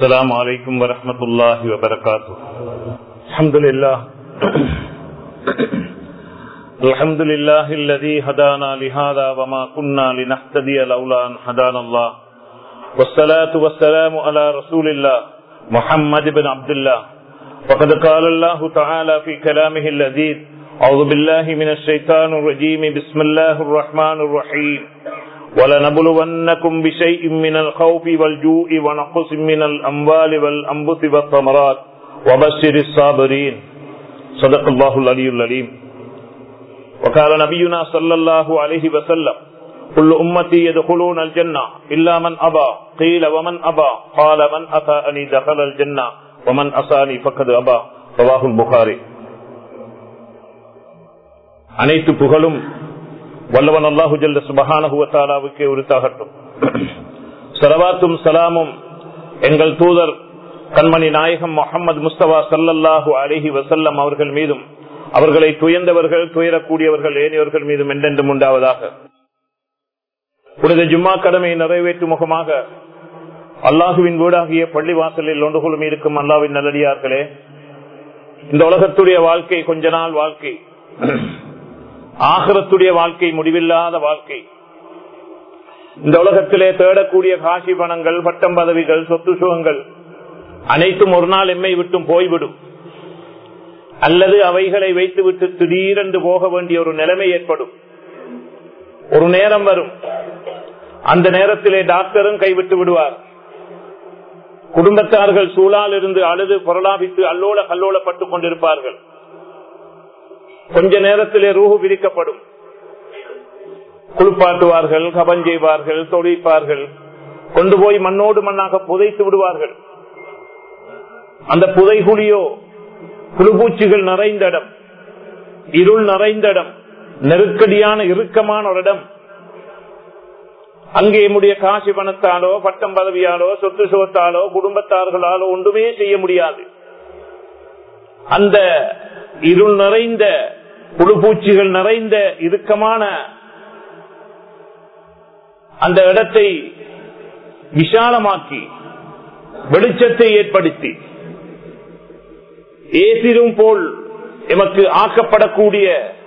السلام عليكم ورحمة الله وبركاته الحمد لله الحمد لله الذي هدانا لهذا وما كنا لنهتدي لولا أن هدانا الله والصلاة والسلام على رسول الله محمد بن عبد الله وقد قال الله تعالى في كلامه اللذيذ أعوذ بالله من الشيطان الرجيم بسم الله الرحمن الرحيم ولنبلونكم بشيء من الخوف والجوع ونقص من الأموال والأنبت والثمرات وبشر الصابرين صدق الله العلي العليم وقال نبينا صلى الله عليه وسلم كل أمتي يدخلون الجنة إلا من أبى قيل ومن أبى قال من أتاني دخل الجنة ومن أساني فقد أبى رواه البخاري அனைத்து புகழும் வல்லவன் அல்லாஹு ஜல்ல சுபஹானகுவத்தாலாவுக்கே உரித்தாகட்டும் சலவாத்தும் சலாமும் எங்கள் தூதர் கண்மணி நாயகம் முகமது முஸ்தபா சல்லல்லாஹு அலிஹி வசல்லம் அவர்கள் மீதும் அவர்களை துயர்ந்தவர்கள் துயரக்கூடியவர்கள் ஏனியவர்கள் மீதும் என்றென்றும் உண்டாவதாக புனித ஜும்மா கடமையை நிறைவேற்றும் முகமாக அல்லாஹுவின் வீடாகிய பள்ளி வாசலில் ஒன்று கொள்ளும் இருக்கும் அல்லாவின் நல்லடியார்களே இந்த உலகத்துடைய வாழ்க்கை கொஞ்ச நாள் வாழ்க்கை ஆகரத்துடைய வாழ்க்கை முடிவில்லாத வாழ்க்கை இந்த உலகத்திலே தேடக்கூடிய காசி பணங்கள் பட்டம் பதவிகள் சொத்து சுகங்கள் அனைத்தும் ஒரு நாள் எம்மை விட்டும் போய்விடும் அல்லது அவைகளை வைத்துவிட்டு திடீரென்று போக வேண்டிய ஒரு நிலைமை ஏற்படும் ஒரு நேரம் வரும் அந்த நேரத்திலே டாக்டரும் கைவிட்டு விடுவார் குடும்பத்தார்கள் சூழால் இருந்து அழுது பொருளாபித்து அல்லோல கல்லோலப்பட்டுக் கொண்டிருப்பார்கள் கொஞ்ச நேரத்திலே ரூஹு விரிக்கப்படும் குளிப்பாட்டுவார்கள் கபன் செய்வார்கள் தொழிப்பார்கள் கொண்டு போய் மண்ணோடு மண்ணாக புதைத்து விடுவார்கள் அந்த புதைகுழியோ புழுபூச்சிகள் நிறைந்த இடம் இருள் நிறைந்த இடம் நெருக்கடியான இறுக்கமான ஒரு இடம் அங்கே என்னுடைய காசி பணத்தாலோ பட்டம் பதவியாலோ சொத்து சுகத்தாலோ குடும்பத்தார்களாலோ ஒன்றுமே செய்ய முடியாது அந்த இருள் நிறைந்த புழுபூச்சிகள் நிறைந்த இறுக்கமான அந்த இடத்தை விசாலமாக்கி வெளிச்சத்தை ஏற்படுத்தி ஏசிரும் போல் எமக்கு ஆக்கப்படக்கூடிய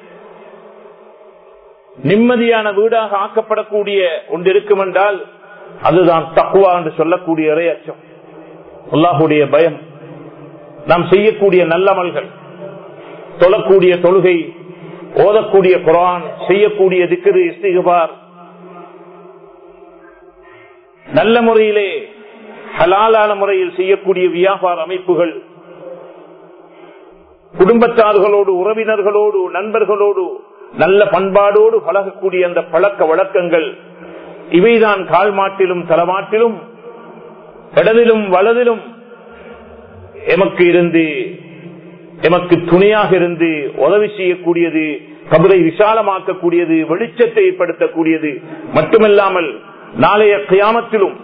நிம்மதியான வீடாக ஆக்கப்படக்கூடிய ஒன்று இருக்கும் என்றால் அதுதான் தக்குவா என்று சொல்லக்கூடிய இறையச்சம் அல்லாஹுடைய பயம் நாம் செய்யக்கூடிய நல்லமல்கள் தொழக்கூடிய தொழுகை ஓதக்கூடிய குரான் செய்யக்கூடிய திக்ரு இஸ்திகுபார் நல்ல முறையிலே ஹலாலான முறையில் செய்யக்கூடிய வியாபார அமைப்புகள் குடும்பத்தார்களோடு உறவினர்களோடு நண்பர்களோடு நல்ல பண்பாடோடு பழகக்கூடிய அந்த பழக்க வழக்கங்கள் இவைதான் கால் மாட்டிலும் தலமாட்டிலும் இடதிலும் வலதிலும் எமக்கு இருந்து எமக்கு துணையாக இருந்து உதவி செய்யக்கூடியது கபரை விசாலமாக்கக்கூடியது வெளிச்சத்தை ஏற்படுத்தக்கூடியது மட்டுமல்லாமல் நாளைய கியாமத்திலும்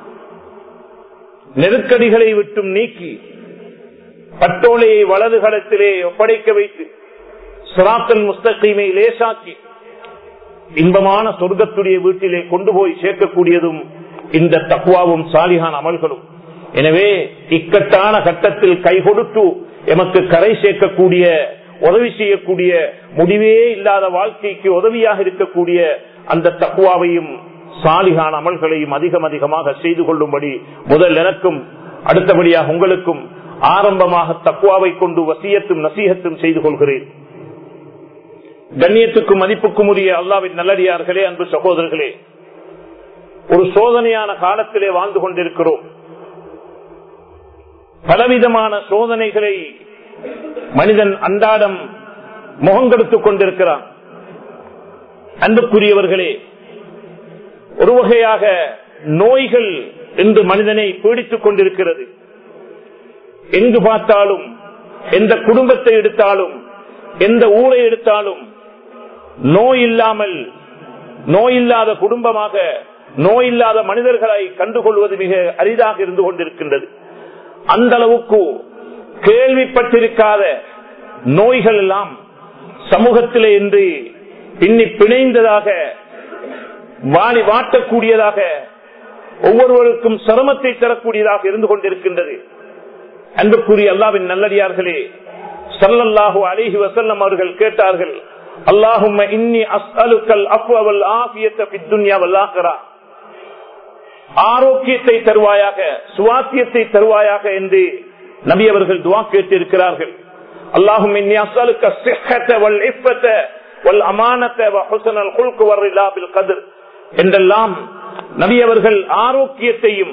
நெருக்கடிகளை விட்டும் நீக்கி பட்டோலையை வலது களத்திலே ஒப்படைக்க வைத்து சிராத்தன் முஸ்தகீமை லேசாக்கி இன்பமான சொர்க்கத்துடைய வீட்டிலே கொண்டு போய் சேர்க்கக்கூடியதும் இந்த தக்குவாவும் சாலிகான் அமல்களும் எனவே இக்கட்டான கட்டத்தில் கை கொடுத்து எமக்கு கரை சேர்க்கக்கூடிய உதவி செய்யக்கூடிய முடிவே இல்லாத வாழ்க்கைக்கு உதவியாக இருக்கக்கூடிய அந்த தக்குவாவையும் சாலிகான அமல்களையும் அதிகம் அதிகமாக செய்து கொள்ளும்படி முதல் எனக்கும் அடுத்தபடியாக உங்களுக்கும் ஆரம்பமாக தக்குவாவை கொண்டு வசியத்தும் நசீகத்தும் செய்து கொள்கிறேன் கண்ணியத்துக்கும் மதிப்புக்கும் உரிய அல்லாவின் நல்லடியார்களே அன்பு சகோதரர்களே ஒரு சோதனையான காலத்திலே வாழ்ந்து கொண்டிருக்கிறோம் பலவிதமான சோதனைகளை மனிதன் அன்றாடம் முகங்கெடுத்துக் கொண்டிருக்கிறான் அன்புக்குரியவர்களே ஒரு வகையாக நோய்கள் என்று மனிதனை பீடித்துக் கொண்டிருக்கிறது எங்கு பார்த்தாலும் எந்த குடும்பத்தை எடுத்தாலும் எந்த ஊரை எடுத்தாலும் நோய் இல்லாமல் நோய் இல்லாத குடும்பமாக நோய் இல்லாத மனிதர்களை கண்டுகொள்வது மிக அரிதாக இருந்து கொண்டிருக்கின்றது அந்த அளவுக்கு கேள்விப்பட்டிருக்காத நோய்கள் எல்லாம் சமூகத்திலே இன்று பின்னி பிணைந்ததாக வாணி வாட்டக்கூடியதாக ஒவ்வொருவருக்கும் சிரமத்தை தரக்கூடியதாக இருந்து கொண்டிருக்கின்றது அன்புக்குரிய அல்லாவின் நல்லடியார்களே சல்லல்லாஹு அலிஹி வசல்லம் அவர்கள் கேட்டார்கள் அல்லாஹும்ம இன்னி அஸ்அலுக்கல் அஃவல் ஆஃபியத்த ஃபித் துன்யா வல் ஆখিরা ஆரோக்கியத்தை தருவாயாக சுவாத்தியத்தை தருவாயாக என்று நபி அவர்கள் துவா கேட்டிருக்கிறார்கள் அல்லாஹும் இன்னி அஸ்அலுக்க ஸிஹ்ஹத வல் இஃபத வல் அமானத வ ஹுஸ்னல் குல்கு வல் ரிலா பில் கத்ர் என்றெல்லாம் நபி அவர்கள் ஆரோக்கியத்தையும்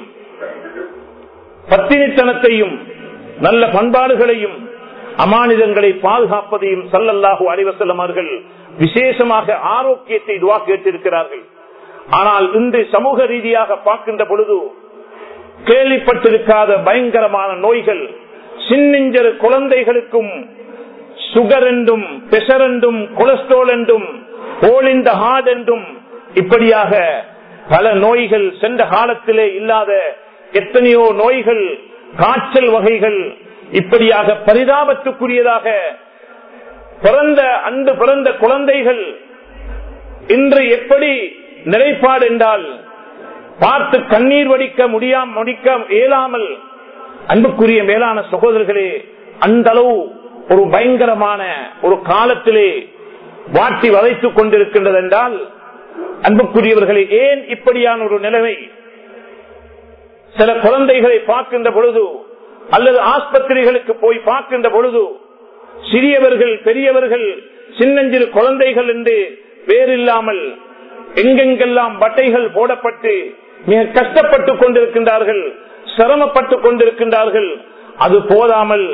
பத்தினித்தனத்தையும் நல்ல பண்பாடுகளையும் அமானிதங்களை பாதுகாப்பதையும் சல்லல்லாஹு அலைவசல்லம் அவர்கள் விசேஷமாக ஆரோக்கியத்தை துவா கேட்டிருக்கிறார்கள் ஆனால் இன்று சமூக ரீதியாக பார்க்கின்ற பொழுது கேள்விப்பட்டிருக்காத பயங்கரமான நோய்கள் சின்னஞ்சரு குழந்தைகளுக்கும் சுகர் என்றும் பிரஷர் என்றும் கொலஸ்ட்ரால் என்றும் ஹோல் இந்த ஹார்ட் என்றும் இப்படியாக பல நோய்கள் சென்ற காலத்திலே இல்லாத எத்தனையோ நோய்கள் காய்ச்சல் வகைகள் இப்படியாக பரிதாபத்துக்குரியதாக பிறந்த அன்று பிறந்த குழந்தைகள் இன்று எப்படி நிலைப்பாடு என்றால் பார்த்து கண்ணீர் வடிக்க முடியாம முடிக்க இயலாமல் அன்புக்குரிய மேலான சகோதரர்களே அந்த அளவு ஒரு பயங்கரமான ஒரு காலத்திலே வாட்டி வதைத்துக் கொண்டிருக்கின்றது என்றால் அன்புக்குரியவர்களே ஏன் இப்படியான ஒரு நிலைமை சில குழந்தைகளை பார்க்கின்ற பொழுது அல்லது ஆஸ்பத்திரிகளுக்கு போய் பார்க்கின்ற பொழுது சிறியவர்கள் பெரியவர்கள் சின்னஞ்சிறு குழந்தைகள் என்று வேறில்லாமல் எங்கெங்கெல்லாம் பட்டைகள் போடப்பட்டு மிக கஷ்டப்பட்டு கொண்டிருக்கின்றார்கள் சிரமப்பட்டுக் கொண்டிருக்கின்றார்கள் அது போதாமல்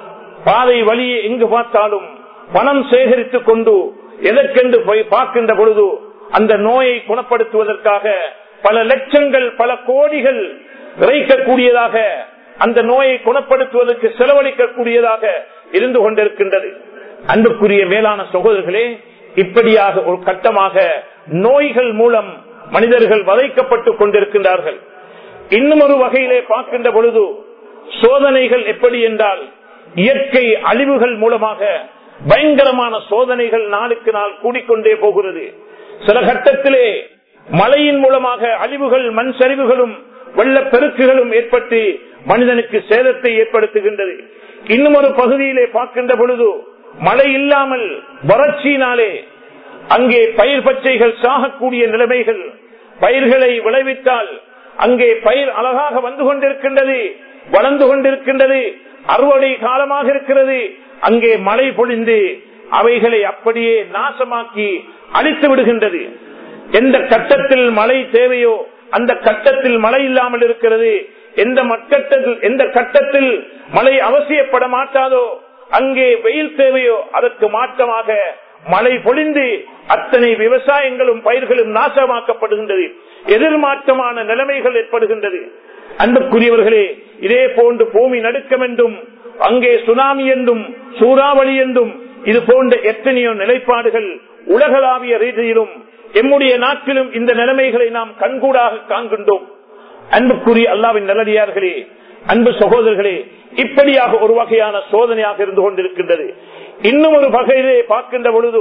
பாதை வழியே எங்கு பார்த்தாலும் பணம் சேகரித்துக் கொண்டு எதற்கென்று போய் பார்க்கின்ற பொழுது அந்த நோயை குணப்படுத்துவதற்காக பல லட்சங்கள் பல கோடிகள் விரைக்கக்கூடியதாக அந்த நோயை குணப்படுத்துவதற்கு செலவழிக்கக்கூடியதாக இருந்து கொண்டிருக்கின்றது அன்புக்குரிய மேலான சகோதரர்களே இப்படியாக ஒரு கட்டமாக நோய்கள் மூலம் மனிதர்கள் வதைக்கப்பட்டுக் கொண்டிருக்கின்றார்கள் இன்னும் ஒரு வகையிலே பார்க்கின்ற பொழுது சோதனைகள் எப்படி என்றால் இயற்கை அழிவுகள் மூலமாக பயங்கரமான சோதனைகள் நாளுக்கு நாள் கூடிக்கொண்டே போகிறது சில கட்டத்திலே மழையின் மூலமாக அழிவுகள் மண் சரிவுகளும் வெள்ளப்பெருக்குகளும் ஏற்பட்டு மனிதனுக்கு சேதத்தை ஏற்படுத்துகின்றது இன்னும் ஒரு பகுதியிலே பார்க்கின்ற பொழுது மழை இல்லாமல் வறட்சியினாலே அங்கே பயிர் பச்சைகள் சாகக்கூடிய நிலைமைகள் பயிர்களை விளைவித்தால் அங்கே பயிர் அழகாக வந்து கொண்டிருக்கின்றது வளர்ந்து கொண்டிருக்கின்றது அறுவடை காலமாக இருக்கிறது அங்கே மழை பொழிந்து அவைகளை அப்படியே நாசமாக்கி அழித்து விடுகின்றது எந்த கட்டத்தில் மழை தேவையோ அந்த கட்டத்தில் மழை இல்லாமல் இருக்கிறது எந்த மக்கட்டத்தில் எந்த கட்டத்தில் மழை அவசியப்பட மாட்டாதோ அங்கே வெயில் தேவையோ அதற்கு மாற்றமாக மழை பொழிந்து அத்தனை விவசாயங்களும் பயிர்களும் நாசமாக்கப்படுகின்றது எதிர்மாற்றமான நிலைமைகள் ஏற்படுகின்றது அன்புக்குரியவர்களே இதே போன்று பூமி நடுக்கம் என்றும் அங்கே சுனாமி என்றும் சூறாவளி என்றும் இது போன்ற எத்தனையோ நிலைப்பாடுகள் உலகளாவிய ரீதியிலும் எம்முடைய நாட்டிலும் இந்த நிலைமைகளை நாம் கண்கூடாக காண்கின்றோம் அன்புக்குரிய அல்லாவின் நல்லடியார்களே அன்பு சகோதரர்களே இப்படியாக ஒரு வகையான சோதனையாக இருந்து கொண்டிருக்கின்றது இன்னும் ஒரு வகையிலே பார்க்கின்ற பொழுது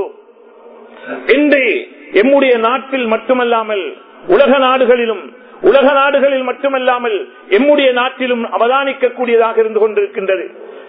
இன்று எம்முடைய நாட்டில் மட்டுமல்லாமல் உலக நாடுகளிலும் உலக நாடுகளில் மட்டுமல்லாமல் எம்முடைய நாட்டிலும் அவதானிக்கக்கூடியதாக இருந்து கொண்டிருக்கின்றது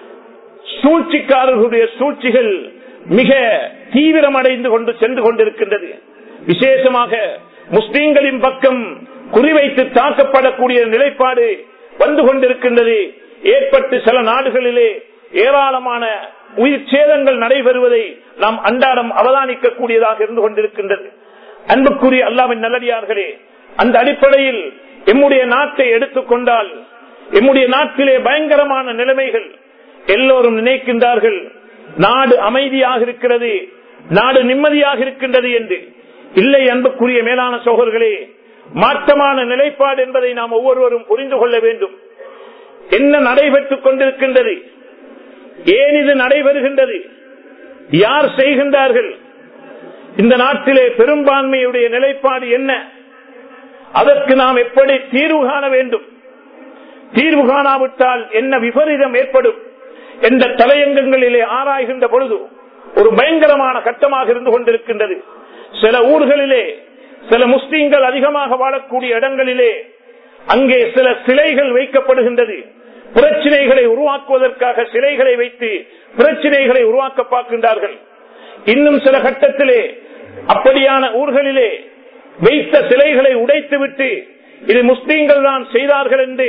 சூழ்ச்சிக்காரர்களுடைய சூழ்ச்சிகள் மிக தீவிரமடைந்து கொண்டு சென்று கொண்டிருக்கின்றது விசேஷமாக முஸ்லீம்களின் பக்கம் குறிவைத்து தாக்கப்படக்கூடிய நிலைப்பாடு வந்து கொண்டிருக்கின்றது ஏற்பட்டு சில நாடுகளிலே ஏராளமான உயிர் சேதங்கள் நடைபெறுவதை நாம் அன்றாடம் அவதானிக்க கூடியதாக இருந்து கொண்டிருக்கின்றது அன்புக்குரிய அல்லாவின் நல்லடியார்களே அந்த அடிப்படையில் எம்முடைய நாட்டை எடுத்துக்கொண்டால் எம்முடைய நாட்டிலே பயங்கரமான நிலைமைகள் எல்லோரும் நினைக்கின்றார்கள் நாடு அமைதியாக இருக்கிறது நாடு நிம்மதியாக இருக்கின்றது என்று இல்லை அன்புக்குரிய மேலான சோழர்களே மாற்றமான நிலைப்பாடு என்பதை நாம் ஒவ்வொருவரும் புரிந்து கொள்ள வேண்டும் என்ன நடைபெற்றுக் கொண்டிருக்கின்றது ஏன் இது நடைபெறுகின்றது யார் செய்கின்றார்கள் இந்த நாட்டிலே பெரும்பான்மையுடைய நிலைப்பாடு என்ன அதற்கு நாம் எப்படி தீர்வு காண வேண்டும் தீர்வு காணாவிட்டால் என்ன விபரீதம் ஏற்படும் என்ற தலையங்கங்களிலே ஆராய்கின்ற பொழுது ஒரு பயங்கரமான கட்டமாக இருந்து கொண்டிருக்கின்றது சில ஊர்களிலே சில முஸ்லீம்கள் அதிகமாக வாழக்கூடிய இடங்களிலே அங்கே சில சிலைகள் வைக்கப்படுகின்றது பிரச்சனைகளை உருவாக்குவதற்காக சிலைகளை வைத்து பிரச்சனைகளை உருவாக்க பார்க்கின்றார்கள் இன்னும் சில கட்டத்திலே அப்படியான ஊர்களிலே வைத்த சிலைகளை உடைத்துவிட்டு இது முஸ்லீம்கள் தான் செய்தார்கள் என்று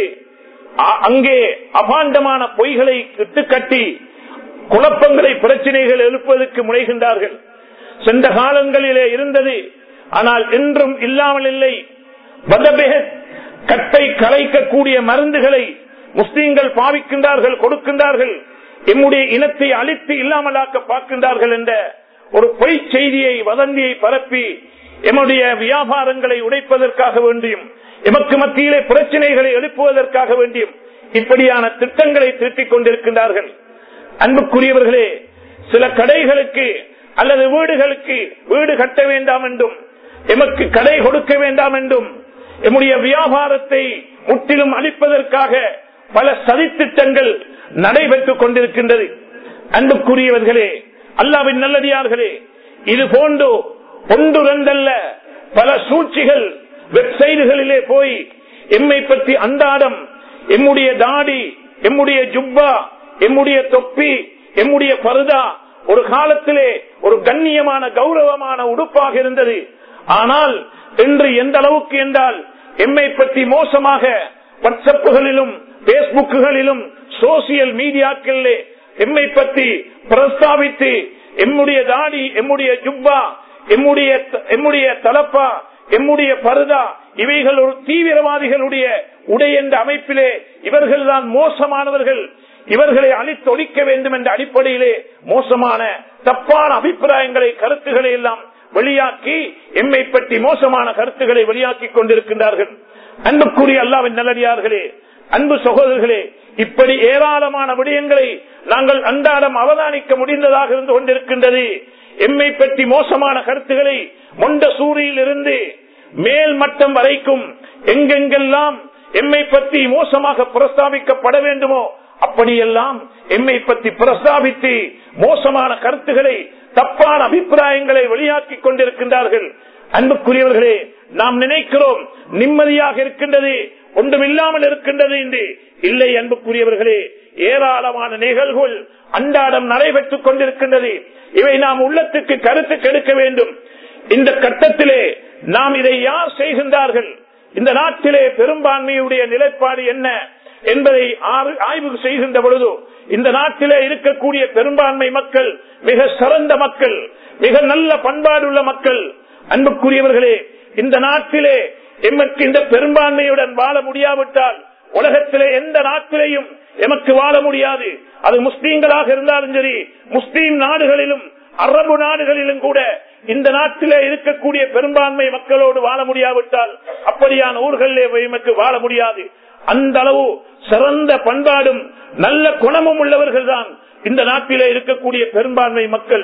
அ- அங்கே அபாண்டமான பொய்களை இட்டுக்கட்டி குழப்பங்களை பிரச்சனைகள் எழுப்புவதற்கு முனைகின்றார்கள் சென்ற காலங்களிலே இருந்தது ஆனால் என்றும் இல்லாமல் இல்லை வதபெஹத், கட்டை கலைக்கக்கூடிய மருந்துகளை முஸ்லீம்கள் பாவிக்கின்றார்கள் கொடுக்கின்றார்கள் எம்முடைய இனத்தை அழித்து இல்லாமலாக்க பார்க்கின்றார்கள் என்ற ஒரு பொய் செய்தியை வதந்தியை பரப்பி எம்முடைய வியாபாரங்களை உடைப்பதற்காக வேண்டியும் எமக்கு மத்தியிலே பிரச்சனைகளை எழுப்புவதற்காக வேண்டியும் இப்படியான திட்டங்களை திருத்திக் கொண்டிருக்கின்றார்கள் அன்புக்குரியவர்களே சில கடைகளுக்கு அல்லது வீடுகளுக்கு வீடு கட்ட வேண்டாம் என்றும் எமக்கு கடை கொடுக்க வேண்டாம் என்றும் எம்முடைய வியாபாரத்தை முற்றிலும் அளிப்பதற்காக பல சதித்திட்டங்கள் நடைபெற்றுக் கொண்டிருக்கின்றது அன்புக்குரியவர்களே அல்லாவின் நல்லடியார்களே இது போன்று ஒன்று ரெண்டல்ல பல சூழ்ச்சிகள் வெப்சைட்டுகளிலே போய் எம்மை பற்றி அன்றாடம் எம்முடைய தாடி எம்முடைய ஜுப்பா எம்முடைய தொப்பி எம்முடைய பருதா ஒரு காலத்திலே ஒரு கண்ணியமான கௌரவமான உடுப்பாக இருந்தது ஆனால் இன்று எந்த அளவுக்கு என்றால் எம்மை பற்றி மோசமாக வாட்ஸ்அப்புகளிலும் பேஸ்புக்குகளிலும் சோசியல் மீடியாக்களிலே எம்மை பற்றி பிரஸ்தாபித்து எம்முடைய தாடி எம்முடைய ஜுப்பா எம்முடைய எம்முடைய தலப்பா எம்முடைய பருதா இவைகள் ஒரு தீவிரவாதிகளுடைய உடை என்ற அமைப்பிலே இவர்கள்தான் மோசமானவர்கள் இவர்களை அழித்தொழிக்க வேண்டும் என்ற அடிப்படையிலே மோசமான தப்பான அபிப்பிராயங்களை கருத்துக்களை எல்லாம் வெளியாக்கி எம்மை பற்றி மோசமான கருத்துக்களை வெளியாக்கி கொண்டிருக்கின்றார்கள் அன்புக்குரிய அல்லாவின் நல்லடியார்களே அன்பு சகோதரர்களே இப்படி ஏராளமான விடயங்களை நாங்கள் அன்றாடம் அவதானிக்க முடிந்ததாக இருந்து கொண்டிருக்கின்றது எம்மை பற்றி மோசமான கருத்துக்களை மொண்ட சூரியில் இருந்து மேல் மட்டம் வரைக்கும் எங்கெங்கெல்லாம் எம்மை பற்றி மோசமாக பிரஸ்தாபிக்கப்பட வேண்டுமோ அப்படியெல்லாம் எம்மை பற்றி பிரஸ்தாபித்து மோசமான கருத்துக்களை தப்பான அபிப்பிராயங்களை வெளியாக்கி கொண்டிருக்கின்றார்கள் அன்புக்குரியவர்களே நாம் நினைக்கிறோம் நிம்மதியாக இருக்கின்றது ஒன்றுமில்லாமல் இருக்கின்றது என்று இல்லை அன்புக்குரியவர்களே ஏராளமான நிகழ்வுகள் அன்றாடம் நடைபெற்றுக் கொண்டிருக்கின்றது இவை நாம் உள்ளத்துக்கு கருத்து கெடுக்க வேண்டும் இந்த கட்டத்திலே நாம் இதை யார் செய்கின்றார்கள் இந்த நாட்டிலே பெரும்பான்மையுடைய நிலைப்பாடு என்ன என்பதை ஆறு- ஆய்வு செய்கின்ற பொழுது இந்த நாட்டிலே இருக்கக்கூடிய பெரும்பான்மை மக்கள் மிக சிறந்த மக்கள் மிக நல்ல பண்பாடுள்ள மக்கள் அன்புக்குரியவர்களே இந்த நாட்டிலே எமக்கு இந்த பெரும்பான்மையுடன் வாழ முடியாவிட்டால் உலகத்திலே எந்த நாட்டிலேயும் எமக்கு வாழ முடியாது அது முஸ்லீம்களாக இருந்தாலும் சரி முஸ்லீம் நாடுகளிலும் அரபு நாடுகளிலும் கூட இந்த நாட்டிலே இருக்கக்கூடிய பெரும்பான்மை மக்களோடு வாழ முடியாவிட்டால் அப்படியான ஊர்களிலே எமக்கு வாழ முடியாது அந்த அளவு சிறந்த பண்பாடும் நல்ல குணமும் உள்ளவர்கள் தான் இந்த நாட்டிலே இருக்கக்கூடிய பெரும்பான்மை மக்கள்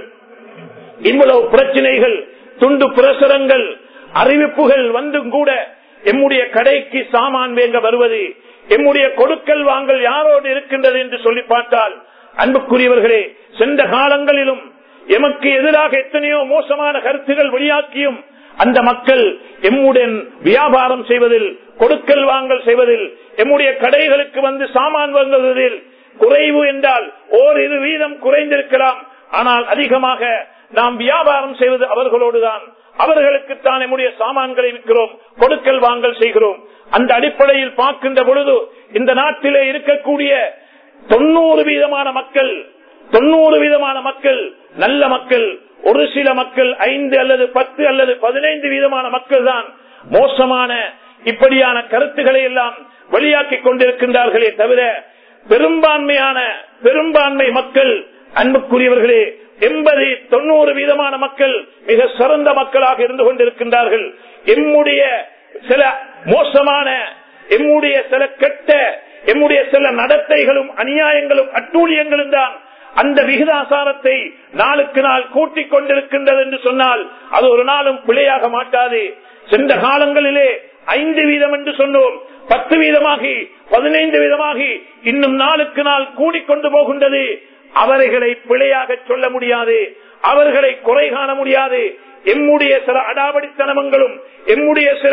இவ்வளவு பிரச்சனைகள் துண்டு பிரசுரங்கள் அறிவிப்புகள் வந்தும் கூட எம்முடைய கடைக்கு சாமான் வேங்க வருவது எம்முடைய கொடுக்கல் வாங்கல் யாரோடு இருக்கின்றது என்று சொல்லி பார்த்தால் அன்புக்குரியவர்களே சென்ற காலங்களிலும் எமக்கு எதிராக எத்தனையோ மோசமான கருத்துகள் வெளியாக்கியும் அந்த மக்கள் எம்முடன் வியாபாரம் செய்வதில் கொடுக்கல் வாங்கல் செய்வதில் எம்முடைய கடைகளுக்கு வந்து சாமான் வாங்குவதில் குறைவு என்றால் ஓரிரு வீதம் குறைந்திருக்கலாம் ஆனால் அதிகமாக நாம் வியாபாரம் செய்வது அவர்களோடுதான் அவர்களுக்கு தான் நம்முடைய சாமான்களை விற்கிறோம் கொடுக்கல் வாங்கல் செய்கிறோம் அந்த அடிப்படையில் பார்க்கின்ற பொழுது இந்த நாட்டிலே இருக்கக்கூடிய தொண்ணூறு வீதமான மக்கள் தொண்ணூறு வீதமான மக்கள் நல்ல மக்கள் ஒரு சில மக்கள் ஐந்து அல்லது பத்து அல்லது பதினைந்து வீதமான மக்கள் தான் மோசமான இப்படியான கருத்துக்களை எல்லாம் வெளியாக்கி கொண்டிருக்கின்றார்களே தவிர பெரும்பான்மையான பெரும்பான்மை மக்கள் அன்புக்குரியவர்களே எண்பது தொண்ணூறு வீதமான மக்கள் மிக சிறந்த மக்களாக இருந்து கொண்டிருக்கின்றார்கள் எம்முடைய சில மோசமான எம்முடைய சில கெட்ட எம்முடைய சில நடத்தைகளும் அநியாயங்களும் அட்டூழியங்களும் தான் அந்த விகிதாசாரத்தை நாளுக்கு நாள் கூட்டிக் கொண்டிருக்கின்றது என்று சொன்னால் அது ஒரு நாளும் பிழையாக மாட்டாது சென்ற காலங்களிலே ஐந்து வீதம் என்று சொன்னோம் பத்து வீதமாகி பதினைந்து வீதமாகி இன்னும் நாளுக்கு நாள் கூடிக்கொண்டு போகின்றது அவர்களை பிழையாக சொல்ல முடியாது அவர்களை குறை காண முடியாது எம்முடைய சில அடாவடித்தனங்களும் எம்முடைய சில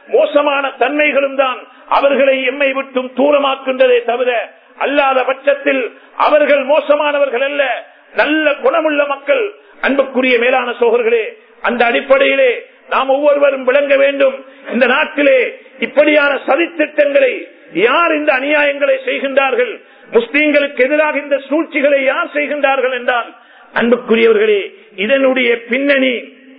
மோசமான தன்மைகளும் தான் அவர்களை எம்மை விட்டும் தூரமாக்கின்றதே தவிர அல்லாத பட்சத்தில் அவர்கள் மோசமானவர்கள் அல்ல நல்ல குணமுள்ள மக்கள் அன்புக்குரிய மேலான சோகர்களே அந்த அடிப்படையிலே நாம் ஒவ்வொருவரும் விளங்க வேண்டும் இந்த நாட்டிலே இப்படியான சதித்திட்டங்களை யார் இந்த அநியாயங்களை செய்கின்றார்கள் முஸ்லீம்களுக்கு எதிராக இந்த சூழ்ச்சிகளை யார் செய்கின்றார்கள் என்றால் அன்புக்குரியவர்களே இதனுடைய பின்னணி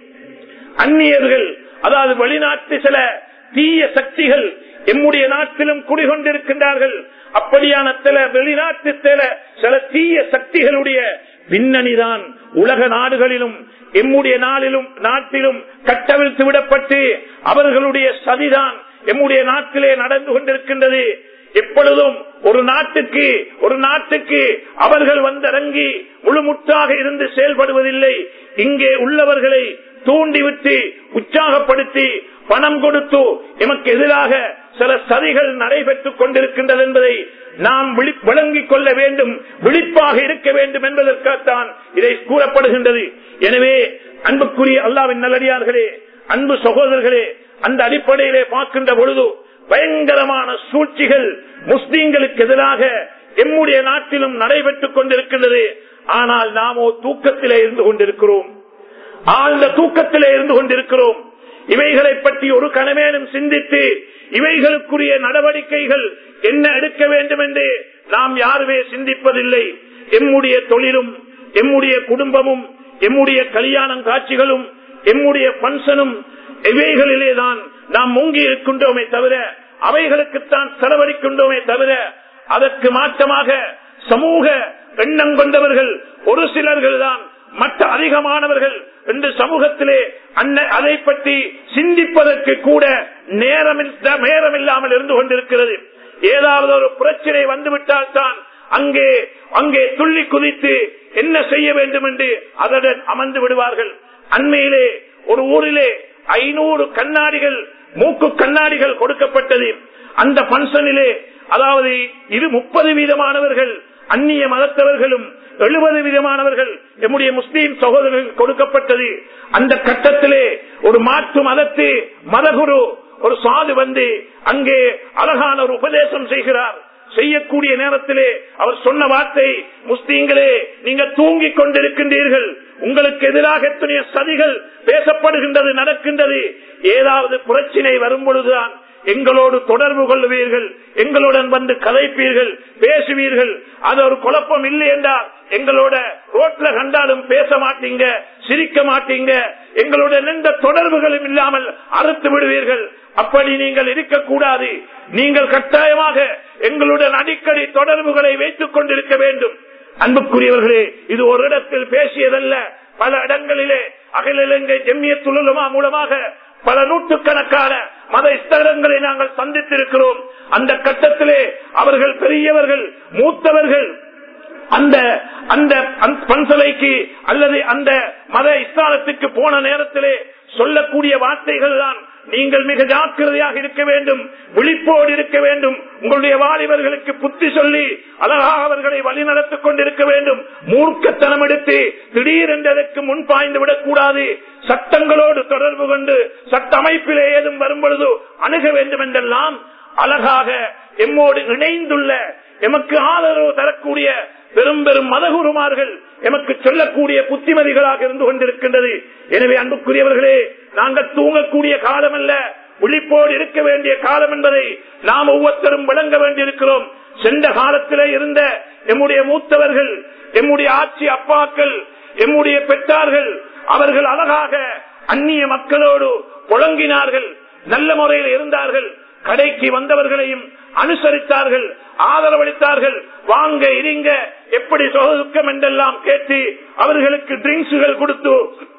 அந்நியர்கள் அதாவது வெளிநாட்டு சில தீய சக்திகள் எம்முடைய நாட்டிலும் குடிகொண்டிருக்கின்றார்கள் அப்படியான சில வெளிநாட்டு சில சில தீய சக்திகளுடைய பின்னணிதான் உலக நாடுகளிலும் எம்முடைய நாளிலும் நாட்டிலும் கட்டவிழ்த்து விடப்பட்டு அவர்களுடைய சதிதான் எம்முடைய நாட்டிலே நடந்து கொண்டிருக்கின்றது எப்பொழுதும் ஒரு நாட்டுக்கு ஒரு நாட்டுக்கு அவர்கள் வந்திறங்கி முழுமுற்றாக இருந்து செயல்படுவதில்லை இங்கே உள்ளவர்களை தூண்டிவிட்டு உற்சாகப்படுத்தி பணம் கொடுத்து எமக்கு எதிராக சில சதிகள் நடைபெற்றுக் கொண்டிருக்கின்றது என்பதை நாம் விளங்கிக் கொள்ள வேண்டும் விழிப்பாக இருக்க வேண்டும் என்பதற்காகத்தான் இதை கூறப்படுகின்றது எனவே அன்புக்குரிய அல்லாவின் நல்லடியார்களே அன்பு சகோதரர்களே அந்த அடிப்படையிலே பார்க்கின்ற பொழுது பயங்கரமான சூழ்ச்சிகள் முஸ்லீம்களுக்கு எதிராக எம்முடைய நாட்டிலும் நடைபெற்றுக் கொண்டிருக்கின்றது ஆனால் நாமோ தூக்கத்திலே இருந்து கொண்டிருக்கிறோம் ஆழ்ந்த தூக்கத்திலே இருந்து கொண்டிருக்கிறோம் இவைகளை பற்றி ஒரு கணமேனும் சிந்தித்து இவைகளுக்குரிய நடவடிக்கைகள் என்ன எடுக்க வேண்டும் என்று நாம் யாருமே சிந்திப்பதில்லை எம்முடைய தொழிலும் எம்முடைய குடும்பமும் எம்முடைய கல்யாணம் காட்சிகளும் எம்முடைய பன்சனும் இவைகளிலே தான் நாம் முங்கி இருக்கின்றோமே தவிர அவைகளுக்குத்தான் செலவழிக்கின்றோமே தவிர அதற்கு மாற்றமாக சமூக எண்ணம் கொண்டவர்கள் ஒரு சிலர்கள் தான் மற்ற அதிகமானவர்கள் இந்த சமூகத்திலே அதை பற்றி சிந்திப்பதற்கு கூட நேரம் நேரம் இல்லாமல் இருந்து கொண்டிருக்கிறது ஏதாவது ஒரு பிரச்சனை வந்துவிட்டால் தான் அங்கே அங்கே துள்ளி குதித்து என்ன செய்ய வேண்டும் என்று அதனுடன் அமர்ந்து விடுவார்கள் அண்மையிலே ஒரு ஊரிலே ஐநூறு கண்ணாடிகள் மூக்கு கண்ணாடிகள் கொடுக்கப்பட்டது அந்த பங்கனிலே அதாவது இது முப்பது வீதமானவர்கள் அந்நிய மதத்தவர்களும் எழுபது விதமானவர்கள் எம்முடைய முஸ்லீம் சகோதரர்கள் கொடுக்கப்பட்டது அந்த கட்டத்திலே ஒரு மாற்று மதத்து மதகுரு ஒரு சாது வந்து அங்கே அழகான ஒரு உபதேசம் செய்கிறார் செய்யக்கூடிய நேரத்திலே அவர் சொன்ன வார்த்தை முஸ்லீம்களே நீங்க தூங்கிக் கொண்டிருக்கின்றீர்கள் உங்களுக்கு எதிராக எத்தனைய சதிகள் பேசப்படுகின்றது நடக்கின்றது ஏதாவது பிரச்சினை வரும் பொழுதுதான் எங்களோடு தொடர்பு கொள்ளுவீர்கள் எங்களுடன் வந்து கதைப்பீர்கள் பேசுவீர்கள் அது ஒரு குழப்பம் இல்லை என்றால் எங்களோட ரோட்ல கண்டாலும் பேச மாட்டீங்க சிரிக்க மாட்டீங்க எங்களுடன் எந்த தொடர்புகளும் இல்லாமல் அறுத்து விடுவீர்கள் அப்படி நீங்கள் இருக்கக்கூடாது நீங்கள் கட்டாயமாக எங்களுடன் அடிக்கடி தொடர்புகளை வைத்துக் கொண்டிருக்க வேண்டும் அன்புக்குரியவர்களே இது ஒரு இடத்தில் பேசியதல்ல பல இடங்களிலே அகில இலங்கை ஜெம்மியத்துலமா மூலமாக பல நூற்றுக்கணக்கான மத ஸ்தலங்களை நாங்கள் சந்தித்திருக்கிறோம் அந்த கட்டத்திலே அவர்கள் பெரியவர்கள் மூத்தவர்கள் அந்த அந்த பன்சலைக்கு அல்லது அந்த மத இஸ்லாமத்துக்கு போன நேரத்திலே சொல்லக்கூடிய வார்த்தைகள் தான் நீங்கள் மிக ஜாக்கிரதையாக இருக்க வேண்டும் விழிப்போடு இருக்க வேண்டும் உங்களுடைய வாலிபர்களுக்கு புத்தி சொல்லி அழகாக அவர்களை வழிநடத்திக் கொண்டிருக்க வேண்டும் மூர்க்கத்தனம் எடுத்து திடீரென்றதற்கு முன் பாய்ந்து விடக்கூடாது சட்டங்களோடு தொடர்பு கொண்டு சட்ட அமைப்பிலே ஏதும் வரும் பொழுது அணுக வேண்டும் என்றெல்லாம் அழகாக எம்மோடு இணைந்துள்ள எமக்கு ஆதரவு தரக்கூடிய பெரும் பெரும் மதகுருமார்கள் எமக்கு சொல்லக்கூடிய புத்திமதிகளாக இருந்து கொண்டிருக்கின்றது எனவே அன்புக்குரியவர்களே நாங்கள் தூங்கக்கூடிய காலம் அல்ல விழிப்போடு இருக்க வேண்டிய காலம் என்பதை நாம் ஒவ்வொருத்தரும் விளங்க வேண்டியிருக்கிறோம் சென்ற காலத்திலே இருந்த எம்முடைய மூத்தவர்கள் எம்முடைய ஆட்சி அப்பாக்கள் எம்முடைய பெற்றார்கள் அவர்கள் அழகாக அந்நிய மக்களோடு புழங்கினார்கள் நல்ல முறையில் இருந்தார்கள் கடைக்கு வந்தவர்களையும் அனுசரித்தார்கள் ஆதரவளித்தார்கள் வாங்க இருங்க எப்படி சுகம் என்றெல்லாம் கேட்டு அவர்களுக்கு ட்ரிங்க்ஸுகள் கொடுத்து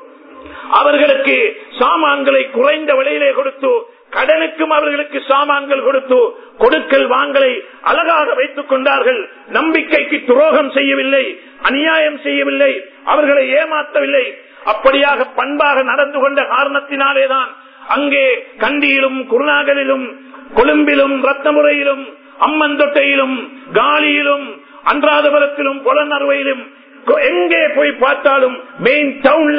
அவர்களுக்கு சாமான்களை குறைந்த விலையிலே கொடுத்து கடனுக்கும் அவர்களுக்கு சாமான்கள் கொடுத்து கொடுக்கல் வாங்கலை அழகாக வைத்துக் கொண்டார்கள் நம்பிக்கைக்கு துரோகம் செய்யவில்லை அநியாயம் செய்யவில்லை அவர்களை ஏமாற்றவில்லை அப்படியாக பண்பாக நடந்து கொண்ட காரணத்தினாலேதான் அங்கே கண்டியிலும் குருநாகலிலும் கொழும்பிலும் ரத்தமுறையிலும் அம்மந்தொட்டையிலும் காலியிலும் அன்றாதபுரத்திலும் புலனறுவையிலும் எங்கே போய் பார்த்தாலும் மெயின் டவுன்ல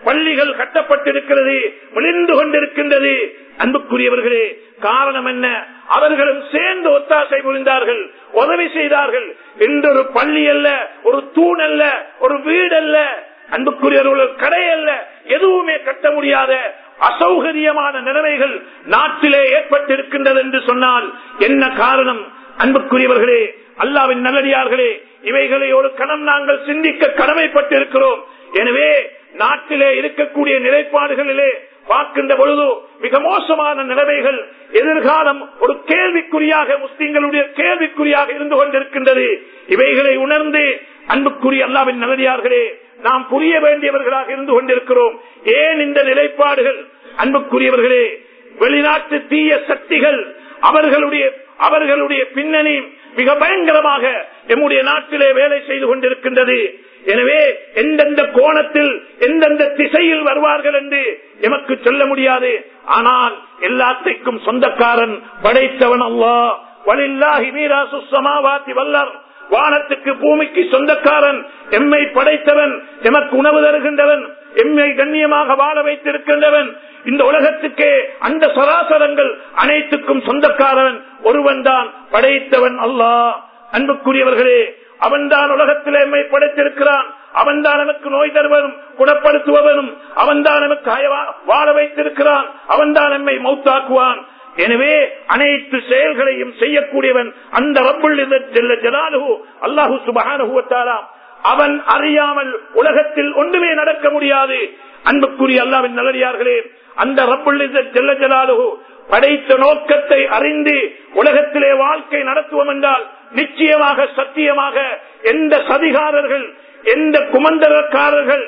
பள்ளிகள் கட்டப்பட்டிருக்கிறது விழுந்து கொண்டிருக்கின்றது அன்புக்குரியவர்களே காரணம் என்ன அவர்களும் சேர்ந்து ஒத்தாசை புரிந்தார்கள் உதவி செய்தார்கள் என்றொரு பள்ளி அல்ல ஒரு தூண் அல்ல ஒரு வீடு அல்ல அன்புக்குரியவர்கள் ஒரு கடை அல்ல எதுவுமே கட்ட முடியாத அசௌகரியமான நிலைமைகள் நாட்டிலே ஏற்பட்டிருக்கின்றது என்று சொன்னால் என்ன காரணம் அன்புக்குரியவர்களே அல்லாவின் நல்லடியார்களே இவைகளை ஒரு கணம் நாங்கள் சிந்திக்க கடமைப்பட்டிருக்கிறோம் எனவே நாட்டிலே இருக்கக்கூடிய நிலைப்பாடுகளிலே பார்க்கின்ற பொழுது மிக மோசமான நிலைமைகள் எதிர்காலம் ஒரு கேள்விக்குறியாக முஸ்லிம்களுடைய கேள்விக்குறியாக இருந்து கொண்டிருக்கின்றது இவைகளை உணர்ந்து அன்புக்குரிய அல்லாவின் நல்லடியார்களே நாம் புரிய வேண்டியவர்களாக இருந்து கொண்டிருக்கிறோம் ஏன் இந்த நிலைப்பாடுகள் அன்புக்குரியவர்களே வெளிநாட்டு தீய சக்திகள் அவர்களுடைய அவர்களுடைய பின்னணி மிக பயங்கரமாக எம்முடைய நாட்டிலே வேலை செய்து கொண்டிருக்கின்றது எனவே எந்தெந்த கோணத்தில் எந்தெந்த திசையில் வருவார்கள் என்று எமக்கு சொல்ல முடியாது ஆனால் எல்லாத்தைக்கும் சொந்தக்காரன் படைத்தவன் அல்லா வலில்லாஹி மீராசு சமாவாத்தி வல்லர் வானத்துக்கு பூமிக்கு சொந்தக்காரன் எம்மை படைத்தவன் எமக்கு உணவு தருகின்றவன் எம்மை கண்ணியமாக வாழ வைத்திருக்கின்றவன் இந்த உலகத்துக்கே அந்த சராசரங்கள் அனைத்துக்கும் சொந்தக்காரன் ஒருவன் தான் படைத்தவன் அல்லாஹ் அன்புக்குரியவர்களே அவன்தான் உலகத்தில் எம்மை படைத்திருக்கிறான் அவன்தான் நமக்கு நோய் தருவனும் குணப்படுத்துபவனும் அவன்தான் நமக்கு வாழ வைத்திருக்கிறான் அவன்தான் எம்மை மௌத்தாக்குவான் எனவே அனைத்து செயல்களையும் செய்யக்கூடியவன் அந்த ரப்புள் செல்ல ஜலாலு அல்லாஹு சுபகானுவத்தாலாம் அவன் அறியாமல் உலகத்தில் ஒன்றுமே நடக்க முடியாது அன்புக்குரிய அல்லாவின் நல்லடியார்களே அந்த ரப்புள் செல்ல ஜலாலு படைத்த நோக்கத்தை அறிந்து உலகத்திலே வாழ்க்கை நடத்துவோம் என்றால் நிச்சயமாக சத்தியமாக எந்த சதிகாரர்கள் எந்த குமந்தரக்காரர்கள்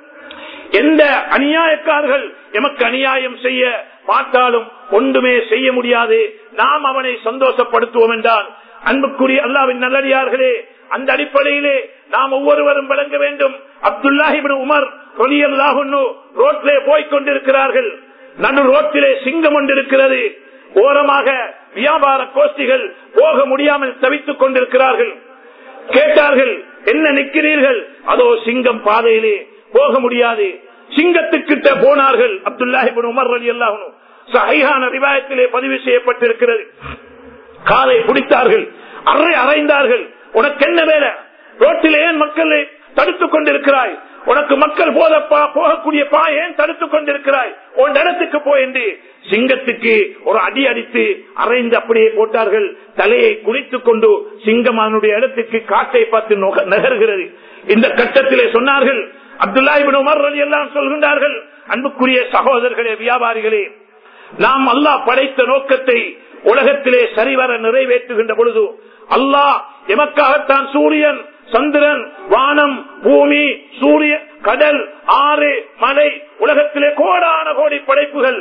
எந்த அநியாயக்காரர்கள் எமக்கு அநியாயம் செய்ய பார்த்தாலும் ஒன்றுமே செய்ய முடியாது நாம் அவனை சந்தோஷப்படுத்துவோம் என்றால் அன்புக்குரிய அல்லாவின் நல்லடியார்களே அந்த அடிப்படையிலே நாம் ஒவ்வொருவரும் வழங்க வேண்டும் அப்துல்லாஹிபின் உமர் ரொலியல்லாஹு ரோட்லே போய்க் கொண்டிருக்கிறார்கள் நடு ரோட்டிலே சிங்கம் கொண்டிருக்கிறது ஓரமாக வியாபார கோஷ்டிகள் போக முடியாமல் தவித்துக் கொண்டிருக்கிறார்கள் கேட்டார்கள் என்ன நிற்கிறீர்கள் அதோ சிங்கம் பாதையிலே போக முடியாது சிங்கத்துக்கிட்ட போனார்கள் அப்துல்லாஹிபின் உமர் அலி அல்லாஹனும் சஹையான ரிவாயத்திலே பதிவு செய்யப்பட்டிருக்கிறது காலை பிடித்தார்கள் அறை அறைந்தார்கள் உனக்கு என்ன வேலை ரோட்டில் ஏன் மக்களை தடுத்துக் கொண்டிருக்கிறாய் உனக்கு மக்கள் போதப்பா போகக்கூடிய பா ஏன் தடுத்துக் கொண்டிருக்கிறாய் உன் இடத்துக்கு போய் என்று சிங்கத்துக்கு ஒரு அடி அடித்து அரைந்து அப்படியே போட்டார்கள் தலையை குளித்துக் கொண்டு சிங்கமானுடைய இடத்துக்கு காட்டை பார்த்து நகர்கிறது இந்த கட்டத்திலே சொன்னார்கள் அப்துல்லாஹிபின் உமர் அலி எல்லாம் சொல்கின்றார்கள் அன்புக்குரிய சகோதரர்களே வியாபாரிகளே நாம் அல்லாஹ் படைத்த நோக்கத்தை உலகத்திலே சரிவர நிறைவேற்றுகின்ற பொழுது அல்லாஹ் எமக்காகத்தான் சூரியன் சந்திரன் வானம் பூமி சூரிய கடல் ஆறு மலை உலகத்திலே கோடான கோடி படைப்புகள்